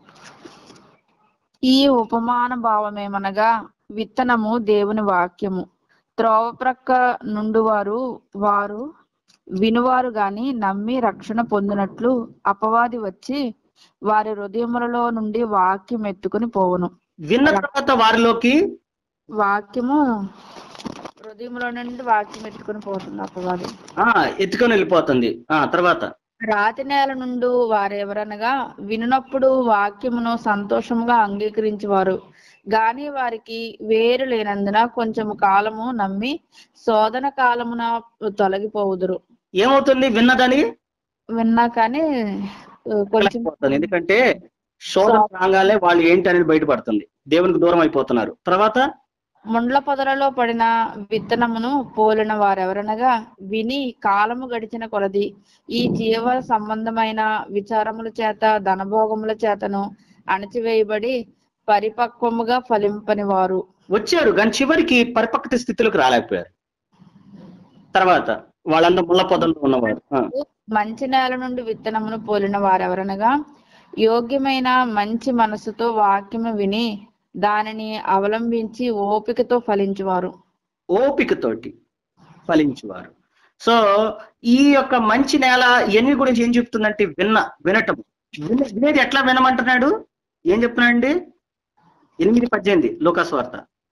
ఈ ఉపమాన భావమేమనగా విత్తనము దేవుని వాక్యము త్రోవ ప్రక్క నుండి వారు వారు వినువారు గాని నమ్మి రక్షణ పొందినట్లు అపవాది వచ్చి వారి హృదయములలో నుండి వాక్యం ఎత్తుకుని పోవును విన్న తర్వాత వారిలోకి వాక్యము హృదయములో నుండి వాక్యం ఎత్తుకుని పోతుంది అపవాది ఆ ఎత్తుకొని వెళ్ళిపోతుంది ఆ తర్వాత రాతి నేల నుండి వారెవరనగా వినునప్పుడు వాక్యమును సంతోషముగా అంగీకరించేవారు గాని వారికి వేరు లేనందున కొంచెము కాలము నమ్మి శోధన కాలమున తొలగిపోవుదురు ఏమవుతుంది విన్నదని విన్నా కానీ ఆ, కొంచెం పోతుంది ఎందుకంటే శోధన రాగానే వాళ్ళు ఏంటి అనేది బయటపడుతుంది దేవునికి దూరం అయిపోతున్నారు తర్వాత ముండ్ల పొదలలో పడిన విత్తనమును పోలిన వారెవరనగా విని కాలము గడిచిన కొలది ఈ జీవ సంబంధమైన విచారముల చేత ధనభోగముల చేతను అణచివేయబడి పరిపక్వముగా ఫలింపని వారు వచ్చారు కానీ చివరికి పరిపక్వత స్థితిలోకి రాలేకపోయారు తర్వాత వాళ్ళంతా ముళ్ళ పొదల్లో ఉన్నవారు ఆ, మంచి నేల నుండి విత్తనమును పోలిన వారెవరనగా యోగ్యమైన మంచి మనసుతో వాక్యము విని దానిని అవలంబించి ఓపికతో ఫలించువారు ఓపికతోటి ఫలించువారు సో ఈ యొక్క మంచి నేల ఎన్ని గురించి ఏం చెప్తుందంటే విన్న వినటం విన- వినేది ఎట్లా వినమంటున్నాడు ఏం చెప్తున్నాడండి ఎనిమిది పద్దెనిమిది లోకాస్వార్త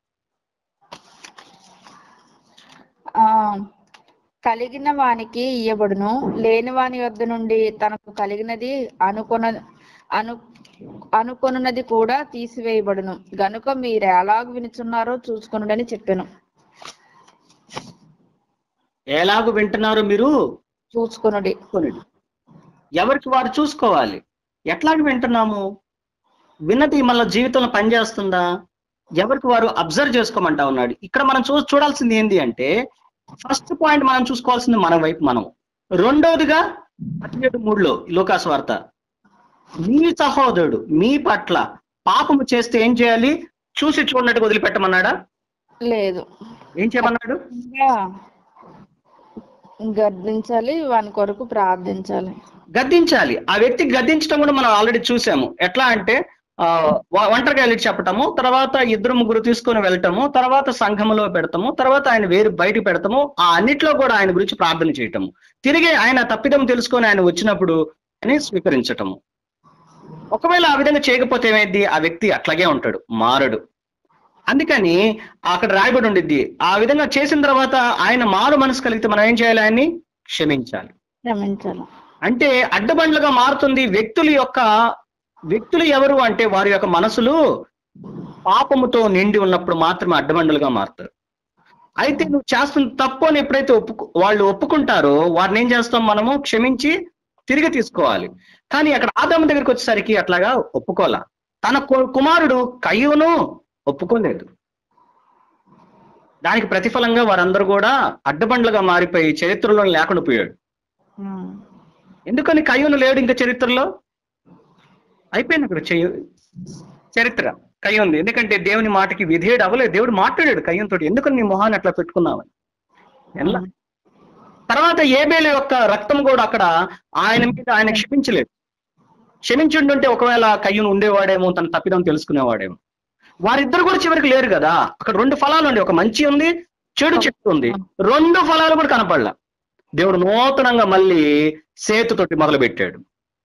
ఆ కలిగిన వానికి ఇయ్యబడును లేని వాని వద్ద నుండి తనకు కలిగినది అనుకొన అను అనుకొనున్నది కూడా తీసివేయబడును గనుక మీరు ఎలాగ వినుచున్నారో చూసుకొనుడని చెప్పాను ఎలాగూ వింటున్నారు మీరు చూసుకొనుడి చూసుకోండి ఎవరికి వారు చూసుకోవాలి ఎట్లాగ వింటున్నాము విన్నది మన జీవితంలో పనిచేస్తుందా ఎవరికి వారు అబ్జర్వ్ చేసుకోమంటా ఉన్నాడు ఇక్కడ మనం చూ చూడాల్సింది ఏంటి అంటే ఫస్ట్ పాయింట్ మనం చూసుకోవాల్సింది మన వైపు మనం రెండవదిగా పదిహేడు మూడులో లోకాసు వార్త మీ సహోదరుడు మీ పట్ల పాపము చేస్తే ఏం చేయాలి చూసి చూడనట్టు వదిలిపెట్టమన్నాడా లేదు ఏం చేయమన్నాడు ఇంకా గర్దించాలి వాని కొరకు ప్రార్థించాలి గద్దించాలి ఆ వ్యక్తి గద్దించడం కూడా మనం ఆల్రెడీ చూసాము ఎట్లా అంటే ఆ వ- ఒంటరిగా వెళ్ళి చెప్పటము తర్వాత ఇద్దరు ముగ్గురు తీసుకొని వెళ్ళటము తర్వాత సంఘములో పెడతాము తర్వాత ఆయన వేరు బయట పెడతాము ఆ అన్నిట్లో కూడా ఆయన గురించి ప్రార్థన చేయటము తిరిగి ఆయన తప్పిదం తెలుసుకొని ఆయన వచ్చినప్పుడు అని స్వీకరించటము ఒకవేళ ఆ విధంగా చేయకపోతే ఏమైంది ఆ వ్యక్తి అట్లాగే ఉంటాడు మారడు అందుకని అక్కడ రాయబడి ఉండిద్ది ఆ విధంగా చేసిన తర్వాత ఆయన మారు మనసు కలిగితే మనం ఏం చేయాలి ఆయన్ని క్షమించాలి క్షమించాలి అంటే అడ్డబండ్లుగా మారుతుంది వ్యక్తుల యొక్క వ్యక్తులు ఎవరు అంటే వారి యొక్క మనసులు పాపముతో నిండి ఉన్నప్పుడు మాత్రమే అడ్డబండలుగా మారుతారు అయితే నువ్వు చేస్తున్న తప్పు అని ఎప్పుడైతే ఒప్పుకు వాళ్ళు ఒప్పుకుంటారో వారిని ఏం చేస్తాం మనము క్షమించి తిరిగి తీసుకోవాలి కానీ అక్కడ ఆదాము దగ్గరికి వచ్చేసరికి అట్లాగా ఒప్పుకోలా తన కు- కుమారుడు కయ్యూను ఒప్పుకోలేదు దానికి ప్రతిఫలంగా వారందరూ కూడా అడ్డబండ్లుగా మారిపోయి చరిత్రలో లేకుండా పోయాడు ఉమ్. ఎందుకని కయ్యూను లేడు ఇంకా చరిత్రలో అయిపోయింది అక్కడ చెయ్యి చరిత్ర కయ్య ఉంది ఎందుకంటే దేవుని మాటకి విధేయుడు అవ్వలేదు దేవుడు మాట్లాడాడు కయ్యంతో ఎందుకని నీ మొహాన్ని అట్లా పెట్టుకున్నావని ఎలా తర్వాత ఏబేలు యొక్క రక్తం కూడా అక్కడ ఆయన మీద ఆయన క్షమించలేదు క్షమించుంటుంటే ఒకవేళ కయ్యూను ఉండేవాడేమో తన తప్పిదం తెలుసుకునేవాడేమో వారిద్దరు కూడా చివరికి లేరు కదా అక్కడ రెండు ఫలాలు ఉండి ఒక మంచి ఉంది చెడు చెట్టు ఉంది రెండు ఫలాలు కూడా కనపడలా దేవుడు నూతనంగా మళ్ళీ సేతుతోటి మొదలు పెట్టాడు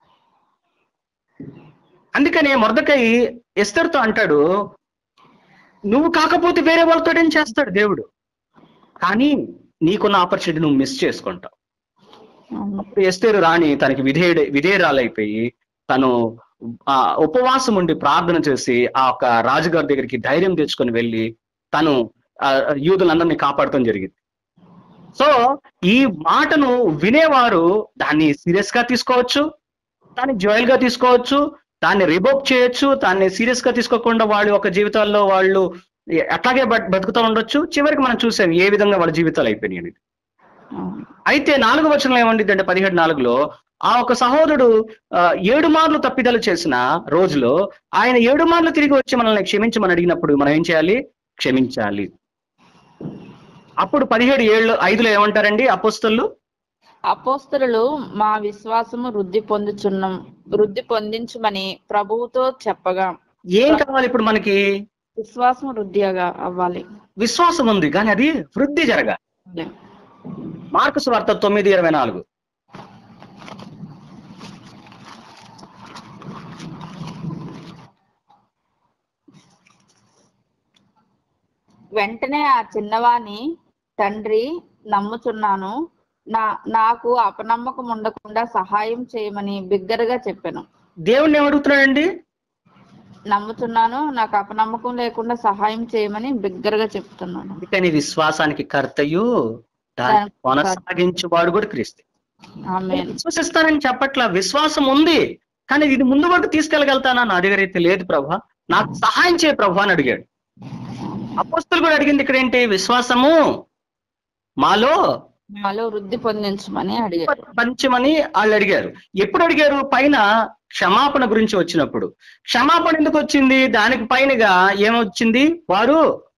అందుకని మొరదకై ఎస్తర్తో అంటాడు నువ్వు కాకపోతే వేరే వాళ్ళతో ఏం చేస్తాడు దేవుడు కానీ నీకున్న ఆపర్చునిటీ నువ్వు మిస్ చేసుకుంటావు అవును. అప్పుడు ఎస్తేరు రాణి తనకి విధేయుడు విధేయురాలైపోయి తను ఆ ఉపవాసం ఉండి ప్రార్థన చేసి ఆ ఒక రాజుగారి దగ్గరికి ధైర్యం తెచ్చుకొని వెళ్ళి తను ఆ యూదులందరినీ కాపాడటం జరిగింది సో ఈ మాటను వినేవారు దాన్ని సీరియస్ గా తీసుకోవచ్చు దాన్ని జోయల్ గా తీసుకోవచ్చు దాన్ని రిబోక్ చేయొచ్చు దాన్ని సీరియస్ గా తీసుకోకుండా వాళ్ళు ఒక జీవితాల్లో వాళ్ళు అట్లాగే బట్- బతుకుతూ ఉండొచ్చు చివరికి మనం చూసాం ఏ విధంగా వాళ్ళ జీవితాలు అయిపోయినాయి అనేది అవును. అయితే నాలుగు వచనంలో ఏమండిద్ది అంటే పదిహేడు నాలుగులో ఆ ఒక సహోదరుడు ఆ, ఏడు మార్లు తప్పిదలు చేసిన రోజులో ఆయన ఏడు మార్లు తిరిగి వచ్చి మనల్ని క్షమించమని అడిగినప్పుడు మనం ఏం చేయాలి క్షమించాలి అప్పుడు పదిహేడు ఏళ్ళు ఐదులో ఏమంటారండి అపోస్తలు అపోస్తలు మా విశ్వాసము వృద్ధి పొందుచున్నాం వృద్ధి పొందించుమని ప్రభువుతో చెప్పగా ఏం కావాలి ఇప్పుడు మనకి విశ్వాసం వృద్ధిగా అవ్వాలి విశ్వాసం ఉంది కానీ అది వృద్ధి జరగాలి మార్కు వార్త తొమ్మిది ఇరవై నాలుగు వెంటనే ఆ చిన్నవాని తండ్రి నమ్ముచున్నాను నా నాకు అపనమ్మకం ఉండకుండా సహాయం చేయమని బిగ్గరగా చెప్పాను దేవుణ్ణి ఏమడుగుతున్నాడండి నమ్ముతున్నాను నాకు అపనమ్మకం లేకుండా సహాయం చేయమని బిగ్గరగా చెప్తున్నాను అందుకని విశ్వాసానికి కర్తయు దాన్ని కొనసాగించువాడు కూడా క్రీస్తు ఆమె విశ్వసిస్తానని చెప్పట్లా విశ్వాసం ఉంది కానీ ఇది ముందు వరకు తీసుకెళ్ళగలుగుతానా నా దగ్గర అయితే లేదు ప్రభా నాకు సహాయం చేయ ప్రభా అని అడిగాడు అపోస్తులు కూడా అడిగింది ఇక్కడ ఏంటి విశ్వాసము మాలో మాలో వృద్ధి పొందించమని అడిగారు పంచమని వాళ్ళు అడిగారు ఎప్పుడు అడిగారు పైన క్షమాపణ గురించి వచ్చినప్పుడు క్షమాపణ ఎందుకు వచ్చింది దానికి పైనగా ఏమొచ్చింది వారు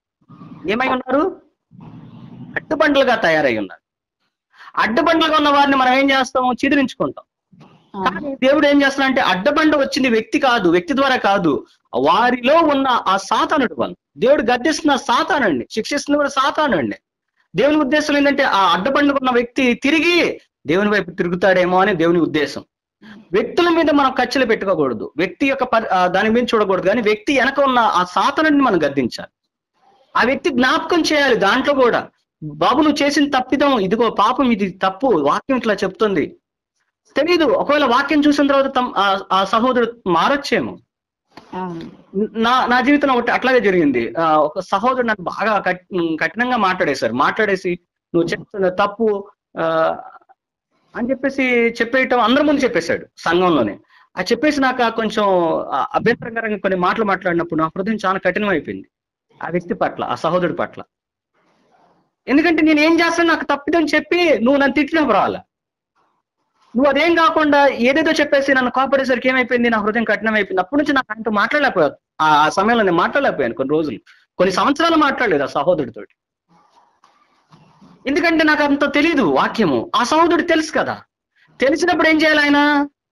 ఏమై ఉన్నారు అడ్డుబండలుగా తయారై ఉన్నారు అడ్డుబండలుగా ఉన్న వారిని మనం ఏం చేస్తాము చిదిరించుకుంటాం కానీ దేవుడు ఏం చేస్తాడంటే అడ్డబండ వచ్చింది వ్యక్తి కాదు వ్యక్తి ద్వారా కాదు వారిలో ఉన్న ఆ సాతానుడు వాళ్ళు దేవుడు గద్దిస్తున్న సాతానండి శిక్షిస్తున్న కూడా సాతానండి దేవుని ఉద్దేశం ఏంటంటే ఆ అడ్డబండ ఉన్న వ్యక్తి తిరిగి దేవుని వైపు తిరుగుతాడేమో అని దేవుని ఉద్దేశం వ్యక్తుల మీద మనం ఖర్చులు పెట్టుకోకూడదు వ్యక్తి యొక్క పరి- ఆ దాని మీద చూడకూడదు కానీ వ్యక్తి వెనక ఉన్న ఆ సాతనుడిని మనం గద్దించాలి ఆ వ్యక్తి జ్ఞాపకం చేయాలి దాంట్లో కూడా బాబు నువ్వు చేసిన తప్పిదం ఇదిగో పాపం ఇది తప్పు వాక్యం ఇట్లా చెప్తుంది తెలీదు ఒకవేళ వాక్యం చూసిన తర్వాత తమ్- ఆ- ఆ సహోదరుడు మారొచ్చేమో అవును. నా నా జీవితంలో ఒకటి అట్లాగే జరిగింది ఆ, ఒక సహోదరుడు నాకు బాగా కఠ్- కఠినంగా మాట్లాడేశారు మాట్లాడేసి నువ్వు చెప్తున్న తప్పు ఆ, అని చెప్పేసి చెప్పేయటం అందరి ముందు చెప్పేశాడు సంఘంలోనే అది చెప్పేసి నాకు ఆ కొంచెం ఆ, అభ్యంతరకరంగా కొన్ని మాటలు మాట్లాడినప్పుడు నా హృదయం చాలా కఠినం అయిపోయింది ఆ వ్యక్తి పట్ల ఆ సహోదరుడి పట్ల ఎందుకంటే నేను ఏం చేస్తాను నాకు తప్పిదని చెప్పి నువ్వు నన్ను తిట్టినప్పుడు రావాలా నువ్వు అదేం కాకుండా ఏదేదో చెప్పేసి నన్ను కాపాడేసరికి ఏమైపోయింది నా హృదయం కఠినం అయిపోయింది అప్పటి నుంచి నాకు ఆయనతో మాట్లాడలేకపోయాను ఆ ఆ సమయంలో నేను మాట్లాడలేకపోయాను కొన్ని రోజులు కొన్ని సంవత్సరాలు మాట్లాడలేదు ఆ సహోదరుడితో ఎందుకంటే నాకు అంత తెలియదు వాక్యము ఆ సహోదరుడు తెలుసు కదా తెలిసినప్పుడు ఏం చేయాలి ఆయన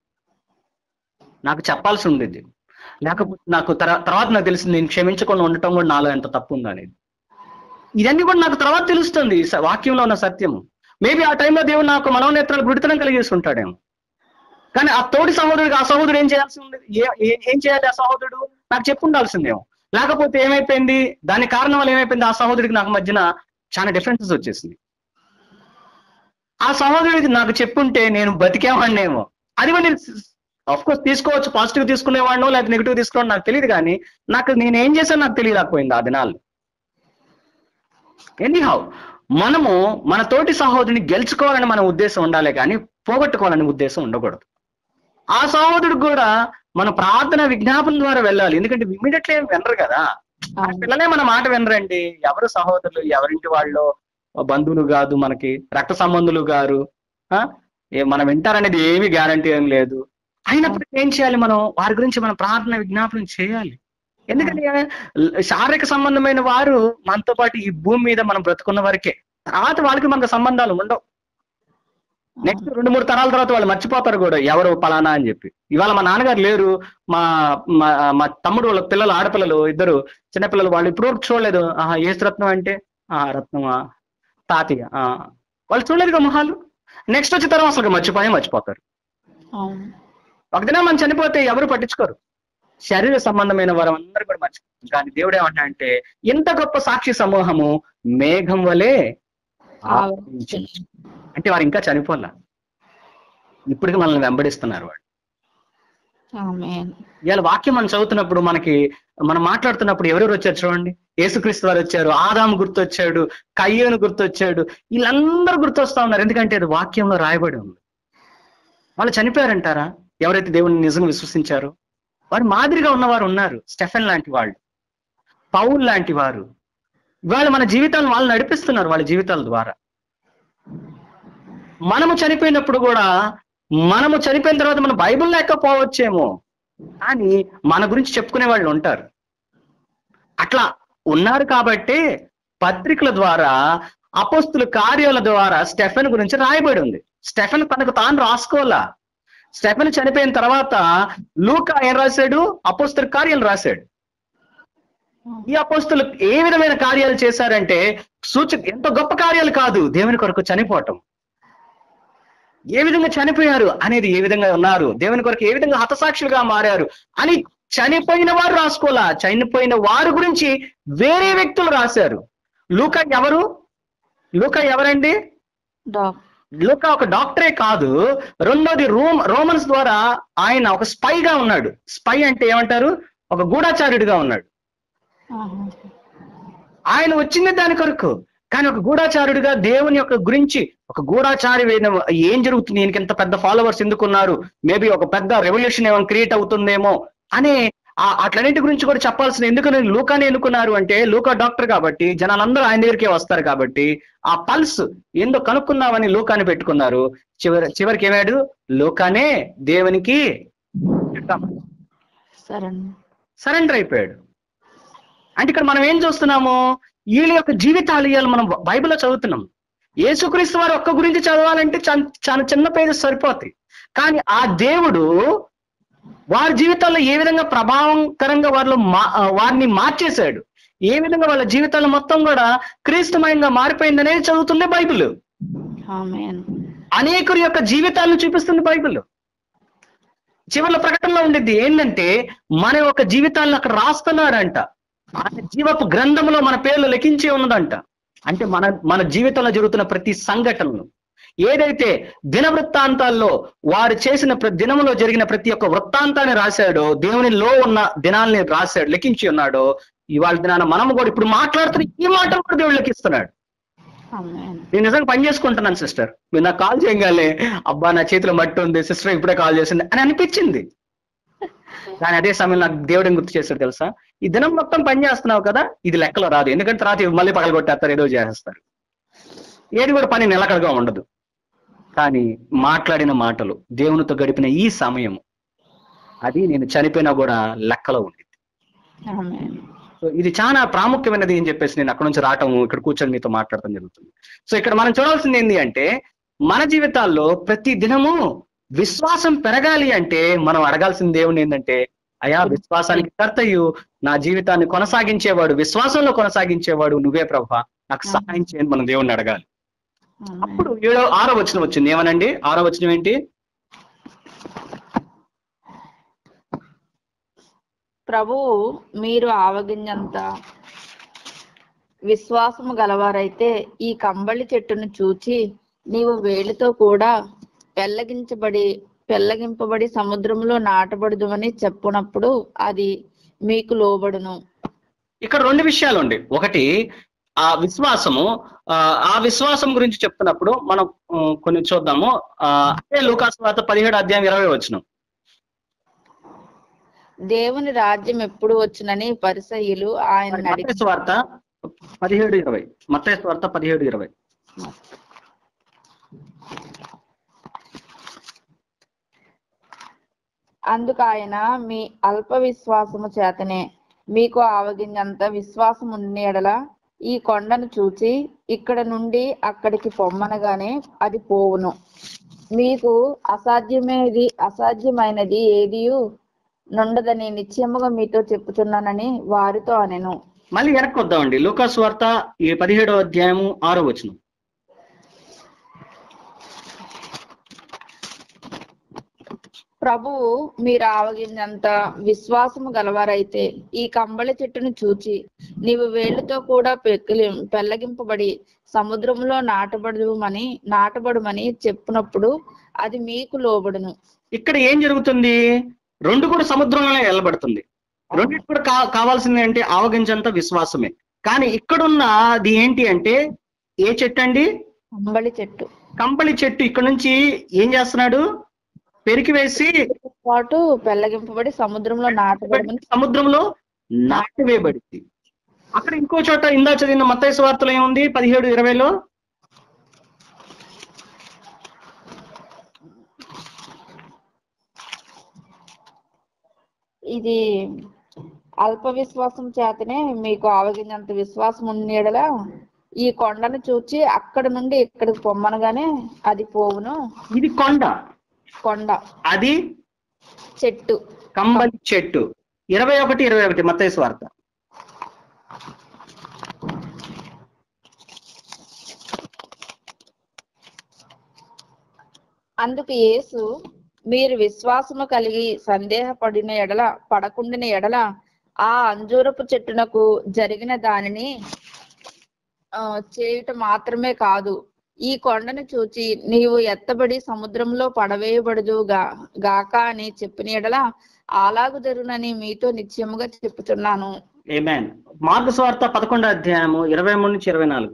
నాకు చెప్పాల్సి ఉండేది లేకపోతే నాకు తర- తర్వాత నాకు తెలిసింది నేను క్షమించకుండా ఉండటం కూడా నాలో ఎంత తప్పు ఉందనేది ఇవన్నీ కూడా నాకు తర్వాత తెలుస్తుంది ఈ స- వాక్యంలో ఉన్న సత్యము మేబీ ఆ టైంలో దేవుడు నాకు మనోనేత్రాలు గుడితనం కలిగేసి ఉంటాడేమో కానీ ఆ తోడి సహోదరుడికి ఆ సహోదరుడు ఏం చేయాల్సి ఉంది ఏ- ఏ- ఏం చేయాలి ఆ సహోదరుడు నాకు చెప్పు ఉండాల్సిందేమో లేకపోతే ఏమైపోయింది దాని కారణం వల్ల ఏమైపోయింది ఆ సహోదరుడికి నాకు మధ్యన చాలా డిఫరెన్సెస్ వచ్చేసింది ఆ సహోదరుడికి నాకు చెప్పుంటే నేను బతికేవాడినేమో అది కూడా నేను ఆఫ్ కోర్స్ తీసుకోవచ్చు పాజిటివ్ తీసుకునేవాడినో లేకపోతే నెగిటివ్ తీసుకోవడం నాకు తెలియదు కానీ నాకు నేను ఏం చేశాను నాకు తెలియలేకపోయింది ఆ దినాలు ఎనీహౌ మనము మన తోటి సహోదరుని గెలుచుకోవాలని మన ఉద్దేశం ఉండాలి కానీ పోగొట్టుకోవాలనే ఉద్దేశం ఉండకూడదు ఆ సహోదరుడు కూడా మన ప్రార్థన విజ్ఞాపన ద్వారా వెళ్ళాలి ఎందుకంటే ఇమీడియట్లీ ఏం వినరు కదా ఆ పిల్లలే మన మాట వినరండి ఎవరు సహోదరులు ఎవరింటి వాళ్ళు బంధువులు కాదు మనకి రక్త సంబంధులు గారు ఆ? ఏ మనం వింటారనేది ఏమీ గ్యారంటీ ఏం లేదు అయినప్పటికీ ఏం చేయాలి మనం వారి గురించి మనం ప్రార్థన విజ్ఞాపనం చేయాలి ఎందుకంటే శారీరక సంబంధమైన వారు మనతో పాటు ఈ భూమి మీద మనం బ్రతుకున్న వరకే తర్వాత వాళ్ళకి మనకు సంబంధాలు ఉండవు నెక్స్ట్ రెండు మూడు తరాల తర్వాత వాళ్ళు మర్చిపోతారు కూడా ఎవరు పలానా అని చెప్పి ఇవాళ మా నాన్నగారు లేరు మా మా మా తమ్ముడు వాళ్ళ పిల్లలు ఆడపిల్లలు ఇద్దరు చిన్నపిల్లలు వాళ్ళు ఇప్పుడు వరకు చూడలేదు ఆహా ఏ రత్నం అంటే ఆ రత్నమా తాతయ్య ఆ వాళ్ళు చూడలేదుగా మొహాలు నెక్స్ట్ వచ్చే తరం అసలు మర్చిపోయి మర్చిపోతారు అవును ఒక దినం మనం చనిపోతే ఎవరు పట్టించుకోరు శరీర సంబంధమైన వారు అందరూ కూడా మర్చిపోతారు కానీ దేవుడు ఏమంటా అంటే ఇంత గొప్ప సాక్షి సమూహము మేఘం వలె ఆవరించెను. అంటే వారు ఇంకా చనిపోలే ఇప్పటికి మనల్ని వెంబడిస్తున్నారు వాడు ఆమేన్ ఇవాళ వాక్యం మనం చదువుతున్నప్పుడు మనకి మనం మాట్లాడుతున్నప్పుడు ఎవరెవరు వచ్చారు చూడండి యేసుక్రీస్తు వారు వచ్చారు ఆదాము గుర్తొచ్చాడు కయ్యోను గుర్తొచ్చాడు వీళ్ళందరూ గుర్తొస్తా ఉన్నారు ఎందుకంటే అది వాక్యంలో రాయబడి ఉంది వాళ్ళు చనిపోయారంటారా ఎవరైతే దేవుని నిజంగా విశ్వసించారో వారు మాదిరిగా ఉన్నవారు ఉన్నారు స్టెఫెన్ లాంటి వాళ్ళు పౌల్ లాంటి వారు ఇవాళ మన జీవితాలను వాళ్ళు నడిపిస్తున్నారు వాళ్ళ జీవితాల ద్వారా మనము చనిపోయినప్పుడు కూడా మనము చనిపోయిన తర్వాత మన బైబిల్ లేకపోవచ్చేమో కానీ మన గురించి చెప్పుకునే వాళ్ళు ఉంటారు అట్లా ఉన్నారు కాబట్టి పత్రికల ద్వారా అపోస్తుల కార్యాల ద్వారా స్టెఫెన్ గురించి రాయబడి ఉంది స్టెఫెన్ తనకు తాను రాసుకోవాలా స్టెఫెన్ చనిపోయిన తర్వాత లూకా ఏం రాశాడు అపోస్తుల కార్యాలు రాశాడు ఈ అపోస్తులు ఏ విధమైన కార్యాలు చేశారంటే సూచక ఎంతో గొప్ప కార్యాలు కాదు దేవుని కొరకు చనిపోవటం ఏ విధంగా చనిపోయారు అనేది ఏ విధంగా ఉన్నారు దేవుని కొరకు ఏ విధంగా హతసాక్షులుగా మారారు అని చనిపోయిన వారు రాసుకోలా చనిపోయిన వారి గురించి వేరే వ్యక్తులు రాశారు లూకా ఎవరు లూకా ఎవరండి డాక్ లూకా ఒక డాక్టరే కాదు రెండోది రోమ్ రోమన్స్ ద్వారా ఆయన ఒక స్పైగా ఉన్నాడు స్పై అంటే ఏమంటారు ఒక గూఢాచార్యుడిగా ఉన్నాడు ఆహా. ఆయన వచ్చింది దాని కొరకు కానీ ఒక గూఢాచారుడిగా దేవుని యొక్క గురించి ఒక గూఢాచారి వేద- ఏం జరుగుతుంది ఈయనకి ఎంత పెద్ద ఫాలోవర్స్ ఎందుకున్నారు మేబీ ఒక పెద్ద రెవల్యూషన్ ఏమైనా క్రియేట్ అవుతుందేమో అనే ఆ- అట్లన్నిటి గురించి కూడా చెప్పాల్సిన ఎందుకని లూకాని ఎన్నుకున్నారు అంటే లూకా డాక్టర్ కాబట్టి జనాలందరూ ఆయన దగ్గరికే వస్తారు కాబట్టి ఆ పల్స్ ఏందో కనుక్కుందామని లూకాని పెట్టుకున్నారు చివరి చివరికి ఏమాడు లూకానే దేవునికి సరే సరెండర్ అయిపోయాడు అంటే ఇక్కడ మనం ఏం చూస్తున్నాము వీళ్ళ యొక్క జీవితాలు ఇవాళ మనం బైబిల్లో చదువుతున్నాం యేసుక్రీస్తు వారు ఒక్క గురించి చదవాలంటే చా- చాలా చిన్న పేజెస్ సరిపోతాయి కానీ ఆ దేవుడు వారి జీవితాల్లో ఏ విధంగా ప్రభావకరంగా వారిలో మా ఆ, వారిని మార్చేశాడు ఏ విధంగా వాళ్ళ జీవితాలు మొత్తం కూడా క్రీస్తుమయంగా మారిపోయింది అనేది చదువుతుంది బైబిల్ ఆమేన్ అనేకుల యొక్క జీవితాలను చూపిస్తుంది బైబిల్ చివరిలో ప్రకటనలో ఉండేది ఏంటంటే మన యొక్క జీవితాలను అక్కడ రాస్తున్నాడంట ఆయన జీవపు గ్రంథంలో మన పేర్లు లెక్కించి ఉన్నదంట అంటే మన మన జీవితంలో జరుగుతున్న ప్రతి సంఘటనను ఏదైతే దిన వృత్తాంతాల్లో వారు చేసిన ప్ర- దినములో జరిగిన ప్రతి ఒక్క వృత్తాంతాన్ని రాశాడో దేవునిలో ఉన్న దినాల్ని రాశాడు లెక్కించి ఉన్నాడో ఇవాళ దినాన మనము కూడా ఇప్పుడు మాట్లాడుతున్న ఈ మాటలు కూడా దేవుడు లెక్కిస్తున్నాడు ఆమేన్ నేను నిజంగా పని చేసుకుంటున్నాను సిస్టర్ మీరు నాకు కాల్ చేయగానే అబ్బా నా చేతిలో మట్టి ఉంది సిస్టర్ ఇప్పుడే కాల్ చేసింది అని అనిపించింది కానీ అదే సమయంలో నాకు దేవుడిని గుర్తు చేశాడు తెలుసా ఈ దినం మొత్తం పని చేస్తున్నావు కదా ఇది లెక్కలో రాదు ఎందుకంటే తర్వాత ఇవి మళ్ళీ పగల కొట్టేస్తారు ఏదో చేసేస్తారు ఏది కూడా పని నిలకడగా ఉండదు కానీ మాట్లాడిన మాటలు దేవునితో గడిపిన ఈ సమయం అది నేను చనిపోయినా కూడా లెక్కలో ఉంది ఆమేన్ సో ఇది చాలా ప్రాముఖ్యమైనది అని చెప్పేసి నేను అక్కడ నుంచి రావటం ఇక్కడ కూర్చొని మీతో మాట్లాడటం జరుగుతుంది సో ఇక్కడ మనం చూడాల్సింది ఏంటి అంటే మన జీవితాల్లో ప్రతి దినము విశ్వాసం పెరగాలి అంటే మనం అడగాల్సిన దేవుని ఏంటంటే అయా విశ్వాసానికి కర్తయు నా జీవితాన్ని కొనసాగించేవాడు విశ్వాసంలో కొనసాగించేవాడు నువ్వే ప్రభా నాకు సహాయం చేయని మనం దేవుణ్ణి అడగాలి ఆమేన్ అప్పుడు ఏడో ఆరో వచనం వచ్చింది ఏమనండి ఆరో వచనం ఏంటి ప్రభువు మీరు ఆవగింజంత విశ్వాసము గలవారైతే ఈ కంబళి చెట్టును చూచి నీవు వేలితో కూడా పెల్లగించబడి పెల్లగింపబడి సముద్రంలో నాటబడుదువని చెప్పునప్పుడు అది మీకు లోబడును ఇక్కడ రెండు విషయాలు ఉండి ఒకటి ఆ విశ్వాసము ఆ, ఆ విశ్వాసం గురించి చెప్తున్నప్పుడు మనం ఆ, కొన్ని చూద్దాము ఆ, అదే లూకాస్ వార్త పదిహేడు అధ్యాయం ఇరవై వచ్చిన దేవుని రాజ్యం ఎప్పుడు వచ్చునని పరిసయ్యులు ఆయన అడిగి మత్తయి వార్త పదిహేడు ఇరవై మత్తయి వార్త పదిహేడు ఇరవై అందుకు ఆయన మీ అల్ప విశ్వాసము చేతనే మీకు ఆవగింజంత విశ్వాసం ఉన్న ఎడల ఈ కొండను చూచి ఇక్కడ నుండి అక్కడికి పొమ్మనగానే అది పోవును మీకు అసాధ్యమేది అసాధ్యమైనది ఏదియు నుండదని నిశ్చయముగా మీతో చెప్పుచున్నానని వారితో అనెను మళ్ళీ వెనక్కి వద్దామండి లూకాస్ వార్త ఈ పదిహేడవ అధ్యాయము ఆరో వచనం ప్రభువు మీరు ఆవగింజంత విశ్వాసము గలవారైతే ఈ కంబళి చెట్టును చూచి నీవు వేళ్లతో కూడా పెక్కిలి పెళ్లగింపబడి సముద్రంలో నాటబడుమని నాటబడుమని చెప్పినప్పుడు అది మీకు లోబడును ఇక్కడ ఏం జరుగుతుంది రెండు కూడా సముద్రంలోనే వెళ్ళబడుతుంది రెండింటి కూడా కా కావాల్సింది ఏంటి ఆవగించంత విశ్వాసమే కానీ ఇక్కడున్న అది ఏంటి అంటే ఏ చెట్టు అండి కంబళి చెట్టు కంపళి చెట్టు ఇక్కడ నుంచి ఏం చేస్తున్నాడు పెరికి వేసి పాటు పెళ్లగింపబడి సముద్రంలో నాటబడమని సముద్రంలో నాటివేయబడింది అక్కడ ఇంకో చోట ఇందా చదివిన మత్తయి వార్తలో ఏముంది పదిహేడు ఇరవైలో ఇది అల్ప విశ్వాసం చేతనే మీకు ఆవగింజంత విశ్వాసం ఉండేడలా ఈ కొండను చూచి అక్కడ నుండి ఇక్కడికి పొమ్మనగానే అది పోవును ఇది కొండ కొండ అది చెట్టు కంబలి చెట్టు ఇరవై ఒకటి ఇరవై ఒకటి మత్తయి వార్త అందుకు యేసు మీరు విశ్వాసము కలిగి సందేహపడిన ఎడల పడకుండిన ఎడల ఆ అంజూరపు చెట్టునకు జరిగిన దానిని ఆ, చేయుట మాత్రమే కాదు ఈ కొండను చూచి నీవు ఎత్తబడి సముద్రంలో పడవేయబడదు గా గాక అని చెప్పిన ఎడల అలాగు జరుగునని మీతో నిశ్చయముగా చెప్పుచున్నాను ఏమేన్ మార్గ స్వార్థ పదకొండో అధ్యాయము ఇరవై మూడు నుంచి ఇరవై నాలుగు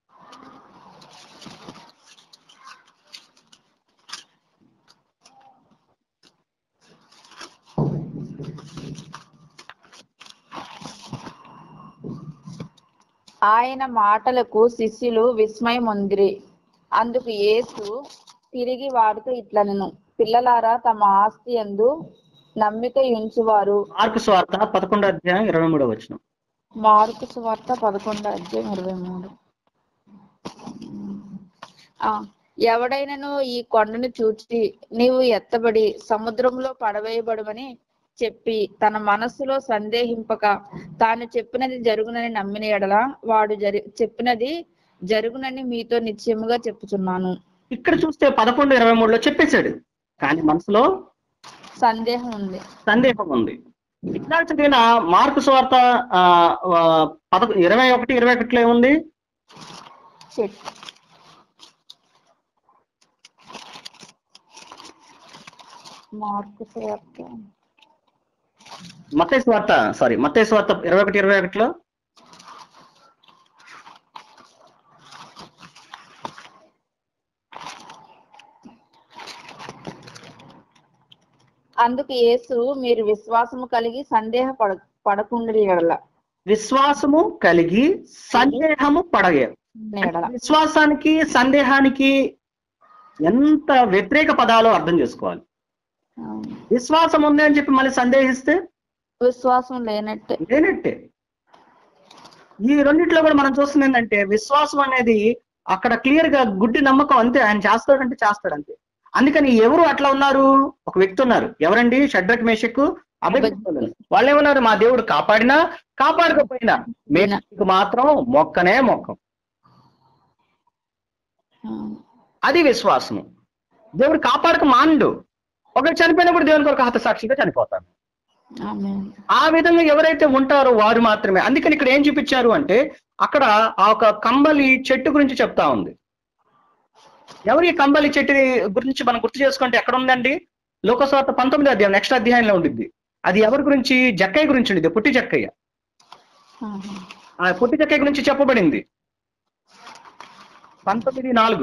ఆయన మాటలకు శిష్యులు విస్మయం ఉందిరి అందుకు యేసు తిరిగి వారితో ఇట్లనెను పిల్లలారా తమ ఆస్తి ఎందు నమ్మిక ఉంచువారు మార్కు స్వార్థ పదకొండో అధ్యాయం ఇరవై మూడో వచ్చిన మార్కు సువార్త పదకొండు అధ్యాయం ఇరవై మూడు ఆ ఎవడైనను ఈ కొండను చూచి నీవు ఎత్తబడి సముద్రంలో పడవేయబడమని చెప్పి తన మనస్సులో సందేహింపక తాను చెప్పినది జరుగునని నమ్మిన ఎడల వాడు జరి చెప్పినది జరుగునని మీతో నిశ్చయముగా చెప్పుచున్నాను ఇక్కడ చూస్తే పదకొండు ఇరవై మూడులో చెప్పేశాడు కానీ మనసులో సందేహం ఉంది సందేహం ఉంది ఇక్కడ చదివిన మార్కు స్వార్థ ఆ, ఆ, పద ఇరవై ఒకటి ఇరవై ఒకటిలో ఏముంది చెట్టు మార్కు సువార్త మత్తయి స్వార్థ సారీ మత్తయి స్వార్థ ఇరవై ఒకటి ఇరవై ఒకటిలో అందుకు యేసు మీరు విశ్వాసము కలిగి సందేహ పడ పడకుండా ఎడల విశ్వాసము కలిగి సందేహము పడగేరు ఎడల విశ్వాసానికి సందేహానికి ఎంత వ్యతిరేక పదాలో అర్థం చేసుకోవాలి అవును. విశ్వాసం ఉంది అని చెప్పి మళ్ళీ సందేహిస్తే విశ్వాసం లేనట్టే లేనట్టే ఈ రెండిట్లో కూడా మనం చూస్తుంది ఏంటంటే విశ్వాసం అనేది అక్కడ క్లియర్ గా గుడ్డి నమ్మకం అంతే ఆయన చేస్తాడంటే చేస్తాడు అంతే అందుకని ఎవరు అట్లా ఉన్నారు ఒక వ్యక్తి ఉన్నారు ఎవరండి షడ్రక్ మేషకు అభివృద్ధి వాళ్ళు ఏమన్నారు మా దేవుడు కాపాడినా కాపాడకపోయినా మేము మాత్రం మొక్కనే మొక్కం అవును. అది విశ్వాసము దేవుడు కాపాడక మాండు ఒకరు చనిపోయినప్పుడు దేవుని కొరకు హతసాక్షిగా చనిపోతారు ఆమేన్. ఆ విధంగా ఎవరైతే ఉంటారో వారు మాత్రమే అందుకని ఇక్కడ ఏం చూపించారు అంటే అక్కడ ఆ ఒక కంబలి చెట్టు గురించి చెప్తా ఉంది ఎవరు ఈ కంబలి చెట్టు గురించి మనం గుర్తు చేసుకుంటే ఎక్కడ ఉందండి లోకస్వార్త పంతొమ్మిది అధ్యాయం నెక్స్ట్ అధ్యాయంలో ఉండిద్ది అది ఎవరి గురించి జక్కయ్య గురించి ఉండిద్ది పుట్టి జక్కయ్య ఆహా. ఆ పుట్టి జక్కయ్య గురించి చెప్పబడింది పంతొమ్మిది నాలుగు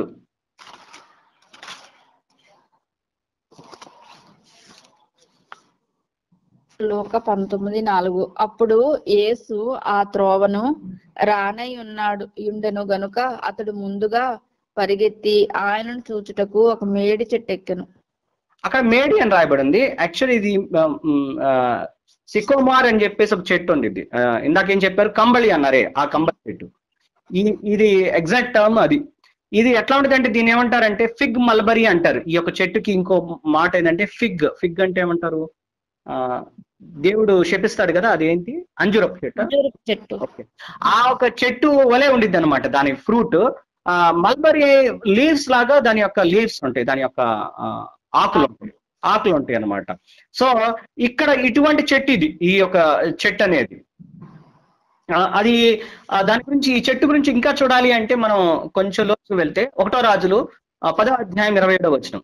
లోక పంతొమ్మిది నాలుగు అప్పుడు యేసు ఆ త్రోవను రానై ఉన్నాడు ఉండెను గనుక అతడు ముందుగా పరిగెత్తి ఆయనను చూచుటకు ఒక మేడి చెట్టు ఎక్కెను అక్కడ మేడి అని రాయబడింది యాక్చువల్లీ ఇది సికోమార్ అని చెప్పేసి ఒక చెట్టు ఉంది ఇది ఆ, ఇందాక ఏం చెప్పారు కంబళి అన్నారే ఆ కంబళి చెట్టు ఈ ఇది ఎగ్జాక్ట్ టర్మ్ అది ఇది ఎట్లా ఉంటుంది అంటే దీన్ని ఏమంటారంటే ఫిగ్ మల్బరీ అంటారు ఈ యొక్క చెట్టుకి ఇంకో మాట ఏంటంటే ఫిగ్ ఫిగ్ అంటే ఏమంటారు ఆ, దేవుడు శపిస్తాడు కదా అదేంటి అంజురపు చెట్టు అంజూరపు చెట్టు ఓకే ఆ ఒక చెట్టు వలె ఉండిద్ది అనమాట దాని ఫ్రూట్ ఆ మల్బరీ లీవ్స్ లాగా దాని యొక్క లీవ్స్ ఉంటాయి దాని యొక్క ఆ, ఆకులు ఉంటాయి ఆకులు ఉంటాయి అనమాట సో ఇక్కడ ఇటువంటి చెట్టు ఇది ఈ యొక్క చెట్టు అనేది ఆ, అది ఆ, దాని గురించి ఈ చెట్టు గురించి ఇంకా చూడాలి అంటే మనం కొంచెం లోతుకు వెళ్తే ఒకటో రాజులు ఆ, పదో అధ్యాయం ఇరవై ఏడో వచ్చిన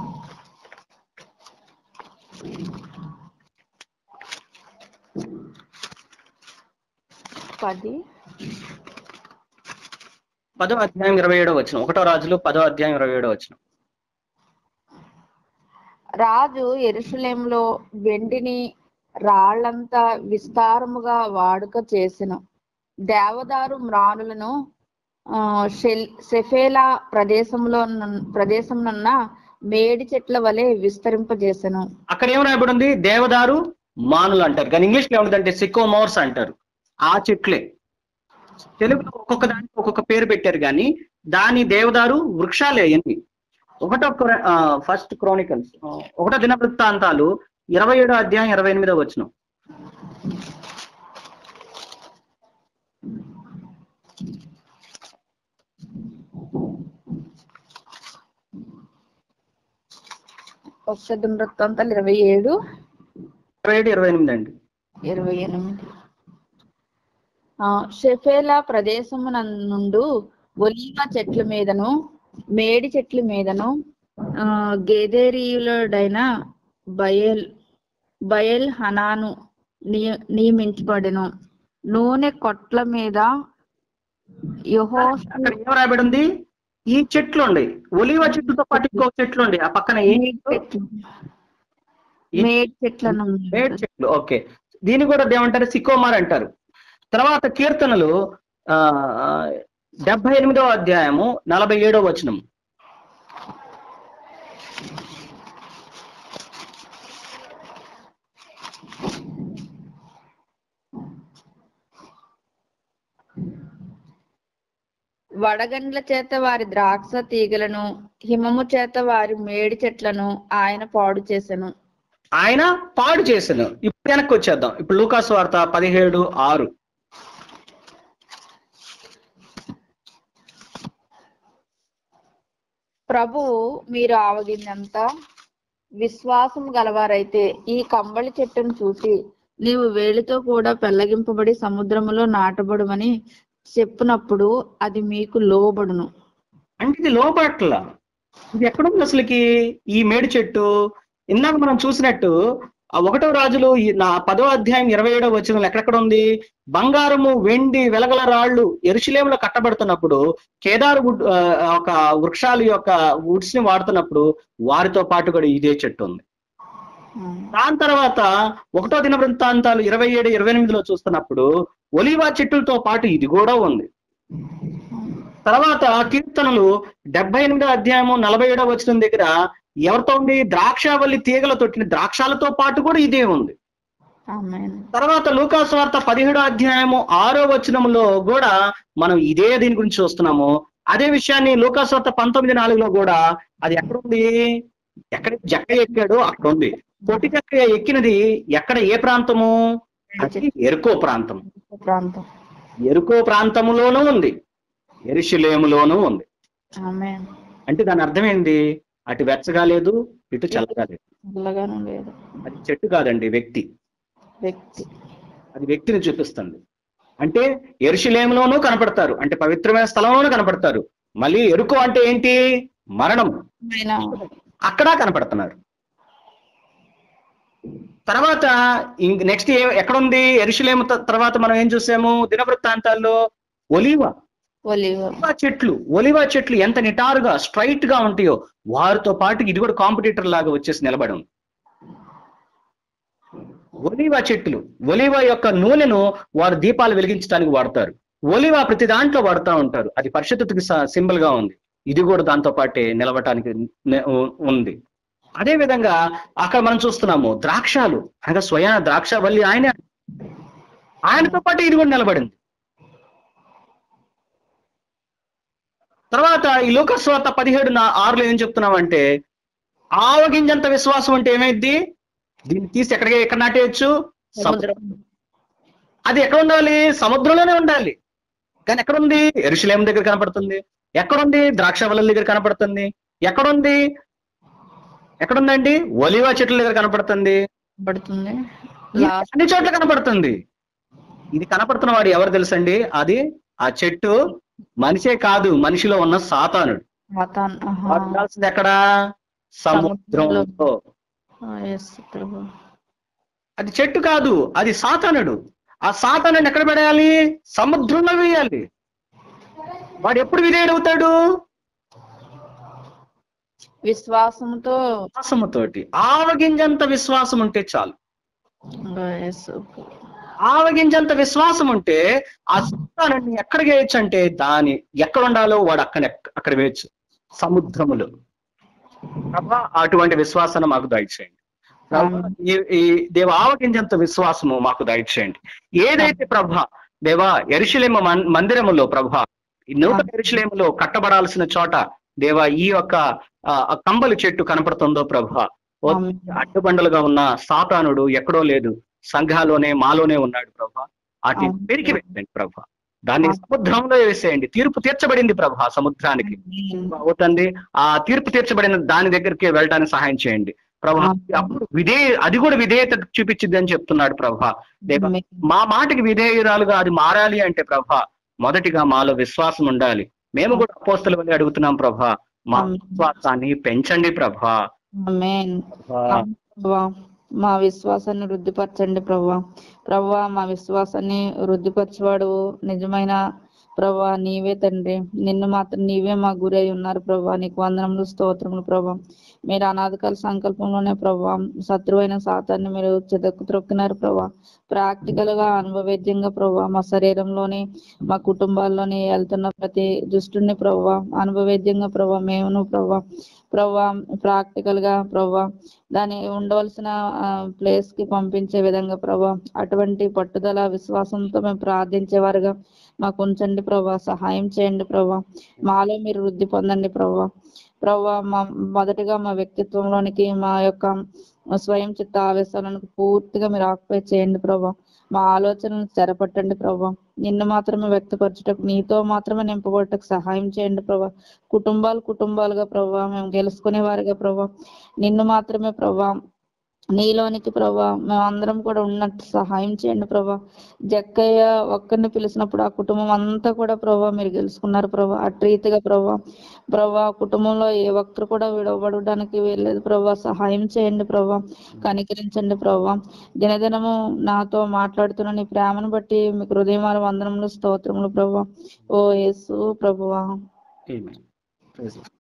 పది పదో అధ్యాయం ఇరవై ఏడో వచ్చిన ఒకటో రాజులు పదో అధ్యాయం ఇరవై ఏడో వచ్చిన రాజు ఎరుషలేంలో వెండిని రాళ్లంతా విస్తారముగా వాడుక చేసెను దేవదారు మ్రానులను ఆ, షెల్- సెఫేలా ప్రదేశంలో నున్- ప్రదేశంనున్న మేడి చెట్ల వలె విస్తరింపజేసెను అక్కడ ఏం రాయబడి ఉంది దేవదారు మానులు అంటారు కానీ ఇంగ్లీష్ లో ఏముందంటే సికోమోర్స్ అంటారు ఆ చెట్లే తెలుగులో ఒక్కొక్క దానికి ఒక్కొక్క పేరు పెట్టారు కానీ దాని దేవదారు వృక్షాలే అవన్నీ ఒకటో ఫస్ట్ క్రోనికల్స్ ఒకటో దినవృత్తాంతాలు ఇరవై ఏడో అధ్యాయం ఇరవై ఎనిమిదో వచ్చిన ఒక వృత్తాంతాలు ఇరవై ఏడు ఇరవై ఏడు ఇరవై ఎనిమిది అండి ఇరవై ఎనిమిది ఆ, షెఫేలా ప్రదేశము నుండు ఒలీవ చెట్ల మీదను మేడి చెట్ల మీదను ఆ, గేదేరీయులుడైన బయల్ బయల్ హనాను నియ- నియమించబడెను నూనె కొట్ల మీద యహో అక్కడ ఏం రాయబడి ఉంది ఈ చెట్లు ఉండే ఒలివ చెట్టుతో పాటు ఇంకో చెట్లు ఉండే ఆ పక్కన ఏం చెట్లు మేడి చెట్లను మేడ్ చెట్లు ఓకే దీన్ని కూడా ఏమంటారు సికోమార్ అంటారు తర్వాత కీర్తనలు ఆ డెబ్బై ఎనిమిదవ అధ్యాయము నలభై ఏడవ వచనం వడగండ్ల చేత వారి ద్రాక్ష తీగలను హిమము చేత వారి మేడి చెట్లను ఆయన పాడు చేసెను ఆయన పాడు చేశాను ఇప్పుడు వెనక్కి వచ్చేద్దాం ఇప్పుడు లూకాసు వార్త పదిహేడు ఆరు ప్రభువు మీరు ఆవగినంత విశ్వాసం గలవారైతే ఈ కంబళి చెట్టును చూసి నీవు వేలితో కూడా పెళ్లగింపబడి సముద్రములో నాటబడుమని చెప్పినప్పుడు అది మీకు లోబడును అంటే ఇది లోపట్ల ఇది ఎక్కడుంది అసలుకి ఈ మేడి చెట్టు ఇందాక మనం చూసినట్టు ఆ ఒకటో రాజులు ఈ నా పదో అధ్యాయం ఇరవై ఏడో వచ్చిన ఎక్కడెక్కడ ఉంది బంగారము వెండి వెలగల రాళ్ళు ఎరుశలేములో కట్టబడుతున్నప్పుడు కేదారు వుడ్- ఆ, ఒక వృక్షాలు యొక్క వుడ్స్ ని వాడుతున్నప్పుడు వారితో పాటు కూడా ఇదే చెట్టు ఉంది దాని తర్వాత ఒకటో దిన వృత్తాంతాలు ఇరవై ఏడు ఇరవై ఎనిమిదిలో చూస్తున్నప్పుడు ఒలివా చెట్టులతో పాటు ఇది కూడా ఉంది తర్వాత కీర్తనలు డెబ్బై ఎనిమిదో అధ్యాయము నలభై ఏడో వచ్చిన దగ్గర ఎవరితో ఉంది ద్రాక్షావల్లి తీగల తొట్టిన ద్రాక్షాలతో పాటు కూడా ఇదే ఉంది ఆమేన్ తర్వాత లూకాసు వార్త పదిహేడో అధ్యాయము ఆరో వచనంలో కూడా మనం ఇదే దీని గురించి చూస్తున్నాము అదే విషయాన్ని లూకాసు వార్త పంతొమ్మిది నాలుగులో కూడా అది ఎక్కడ ఉంది ఎక్కడ జక్క ఎక్కాడో అక్కడ ఉంది పొట్టి జక్క ఎక్కినది ఎక్కడ ఏ ప్రాంతము అది ఎరుకో ప్రాంతం ప్రాంతం ఎరుకో ప్రాంతములోనూ ఉంది ఎరుషులేములోనూ ఉంది ఆమేన్ అంటే దాని అర్థం ఏంది అటు వెచ్చగా లేదు ఇటు చల్లగా లేదు చల్లగాను లేదు అది చెట్టు కాదండి వ్యక్తి వ్యక్తి అది వ్యక్తిని చూపిస్తుంది అంటే ఎరుషులేములోనూ కనపడతారు అంటే పవిత్రమైన స్థలంలోనూ కనపడతారు మళ్ళీ ఎరుకు అంటే ఏంటి మరణం ఆయన అక్కడ కనపడుతున్నారు తర్వాత నెక్స్ట్ ఎక్కడ ఉంది ఎరుషులేము త- తర్వాత మనం ఏం చూసాము దినవృత్తాంతాల్లో ఒలివ ఒలివ ఒలివ చెట్లు ఒలివ చెట్లు ఎంత నిటారుగా స్ట్రైట్ గా ఉంటాయో వారితో పాటు ఇది కూడా కాంపిటీటర్ లాగా వచ్చేసి నిలబడి ఉంది ఒలివ చెట్లు ఒలివ యొక్క నూనెను వారు దీపాలు వెలిగించడానికి వాడతారు ఒలివ ప్రతి దాంట్లో వాడుతూ ఉంటారు అది పరిశుద్ధతకి సింబల్ గా ఉంది ఇది కూడా దాంతో పాటే నిలవటానికి నే- ఉ- ఉంది అదే విధంగా అక్కడ మనం చూస్తున్నాము ద్రాక్షాలు అనగా స్వయాన ద్రాక్షవల్లి ఆయన ఆయనతో పాటు ఇది కూడా నిలబడింది తర్వాత ఈ లోకస్వార్త పదిహేడు నా ఆరులో ఏం చెప్తున్నామంటే ఆవగింజంత విశ్వాసం అంటే ఏమైంది దీన్ని తీసి ఎక్కడికి ఎక్కడ నాటేయచ్చు సముద్రం అది ఎక్కడ ఉండాలి సముద్రంలోనే ఉండాలి కానీ ఎక్కడ ఉంది ఎరుషులేం దగ్గర కనపడుతుంది ఎక్కడుంది ద్రాక్ష దగ్గర కనపడుతుంది ఎక్కడుంది ఎక్కడుందండి ఒలివా చెట్ల దగ్గర కనపడుతుంది పడుతుంది ఇది లాస్ట్ అన్ని చోట్ల కనపడుతుంది ఇది కనపడుతున్న వాడు ఎవరు తెలుసండి అది ఆ చెట్టు మనిషే కాదు మనిషిలో ఉన్న సాతానుడు సాతాన్ ఆహా. వాడు ఉండాల్సింది ఎక్కడ సముద్రంలో ఆ, yes, ప్రభు అది చెట్టు కాదు అది సాతానుడు ఆ సాతానుడిని ఎక్కడ పడేయాలి సముద్రంలో వేయాలి వాడు ఎప్పుడు విధేయుడవుతాడు విశ్వాసంతో విశ్వాసముతోటి ఆవగింజంత విశ్వాసం ఉంటే చాలు ఆ, yes, ఆవగింజంత విశ్వాసం ఉంటే ఆ సాతానుడిని ఎక్కడ వేయచ్చు అంటే దాని ఎక్కడ ఉండాలో వాడు అక్కడ అక్కడ వేయచ్చు సముద్రములు ప్రభా అటువంటి విశ్వాసాన్ని మాకు దయచేయండి ప్రభా, ఈ- ఈ దేవ ఆవగింజంత విశ్వాసము మాకు దయచేయండి ఏదైతే ప్రభ దేవ ఎరుషలేమ మం- మందిరములో ప్రభ ఈ నూతన ఎరుషలేములో కట్టబడాల్సిన చోట దేవ ఈ యొక్క ఆ, ఆ కంబలి చెట్టు కనపడుతుందో ప్రభ ఓ ఆమేన్. అడ్డుబండలుగా ఉన్న సాతానుడు ఎక్కడో లేదు సంఘాలోనే మాలోనే ఉన్నాడు ప్రభ వాటిని ఆమేన్. పెరికి వేసేయండి ప్రభ దాన్ని సముద్రంలో వేసేయండి తీర్పు తీర్చబడింది ప్రభ సముద్రానికి అవుతుంది ఆ తీర్పు తీర్చబడిన దాని దగ్గరికి వెళ్ళడానికి సహాయం చేయండి ప్రభా ఆమేన్. అప్పుడు విధేయ అది కూడా విధేయత చూపించింది అని చెప్తున్నాడు ప్రభా దేవ ఆమేన్. మా మాటకి విధేయురాలుగా అది మారాలి అంటే ప్రభా మొదటిగా మాలో విశ్వాసం ఉండాలి మేము కూడా అపోస్తల వల్ల అడుగుతున్నాం ప్రభా మా ఆమేన్. విశ్వాసాన్ని పెంచండి ప్రభా ఆమేన్ ప్రభా. ప్రభా మా విశ్వాసాన్ని వృద్ధిపరచండి ప్రభా ప్రభా మా విశ్వాసాన్ని వృద్ధిపరచేవాడు నిజమైన ప్రభా నీవే తండ్రి నిన్ను మాత్రం నీవే మా గురి అయి ఉన్నారు ప్రభా నీకు వందనములు స్తోత్రములు ప్రభా మీరు అనాథకాల సంకల్పంలోనే ప్రభా శత్రువైన సాతాన్ని మీరు చెదక్కు త్రొక్కినారు ప్రభా ప్రాక్టికల్ గా అనుభవేద్యంగా ప్రభా మా శరీరంలోని మా కుటుంబాల్లోని వెళ్తున్న ప్రతి దుష్టుని ప్రభా అనుభవేద్యంగా ప్రభా మేమును ప్రభా ప్రభా ప్రాక్టికల్ గా ప్రభా దాని ఉండవలసిన ప్లేస్ కి పంపించే విధంగా ప్రభా అటువంటి పట్టుదల విశ్వాసంతో మేము ప్రార్థించేవారుగా మాకు ఉంచండి ప్రభా సహాయం చేయండి ప్రభా మాలో మీరు వృద్ధి పొందండి ప్రభా ప్రభా మా మొదటిగా మా వ్యక్తిత్వంలోనికి మా యొక్క స్వయం చిత్త ఆవేశాలను పూర్తిగా మీరు ఆక్యుపై చేయండి ప్రభా మా ఆలోచనలను స్థిరపట్టండి ప్రభా నిన్ను మాత్రమే వ్యక్తపరచుటకు నీతో మాత్రమే నింపబడటకు సహాయం చేయండి ప్రభా కుటుంబాలు కుటుంబాలుగా ప్రభా మేము గెలుచుకునే వారిగా ప్రభా నిన్ను మాత్రమే ప్రభా నీలోనికి ప్రభా మేమందరం కూడా ఉన్నట్టు సహాయం చేయండి ప్రభా జక్కయ్య ఒక్కరిని పిలిచినప్పుడు ఆ కుటుంబం అంతా కూడా ప్రభా మీరు గెలుచుకున్నారు ప్రభా అటు రీతిగా ప్రభా ప్రభా కుటుంబంలో ఏ ఒక్కరు కూడా విడవబడడానికి వెళ్ళలేదు ప్రభా సహాయం చేయండి ప్రభా కనికరించండి ప్రభా దినదినము నాతో మాట్లాడుతున్న నీ ప్రేమను బట్టి మీకు హృదయమాల వందనములు స్తోత్రములు ప్రభా ఓ యేసు ప్రభువా Amen. Praise the Lord.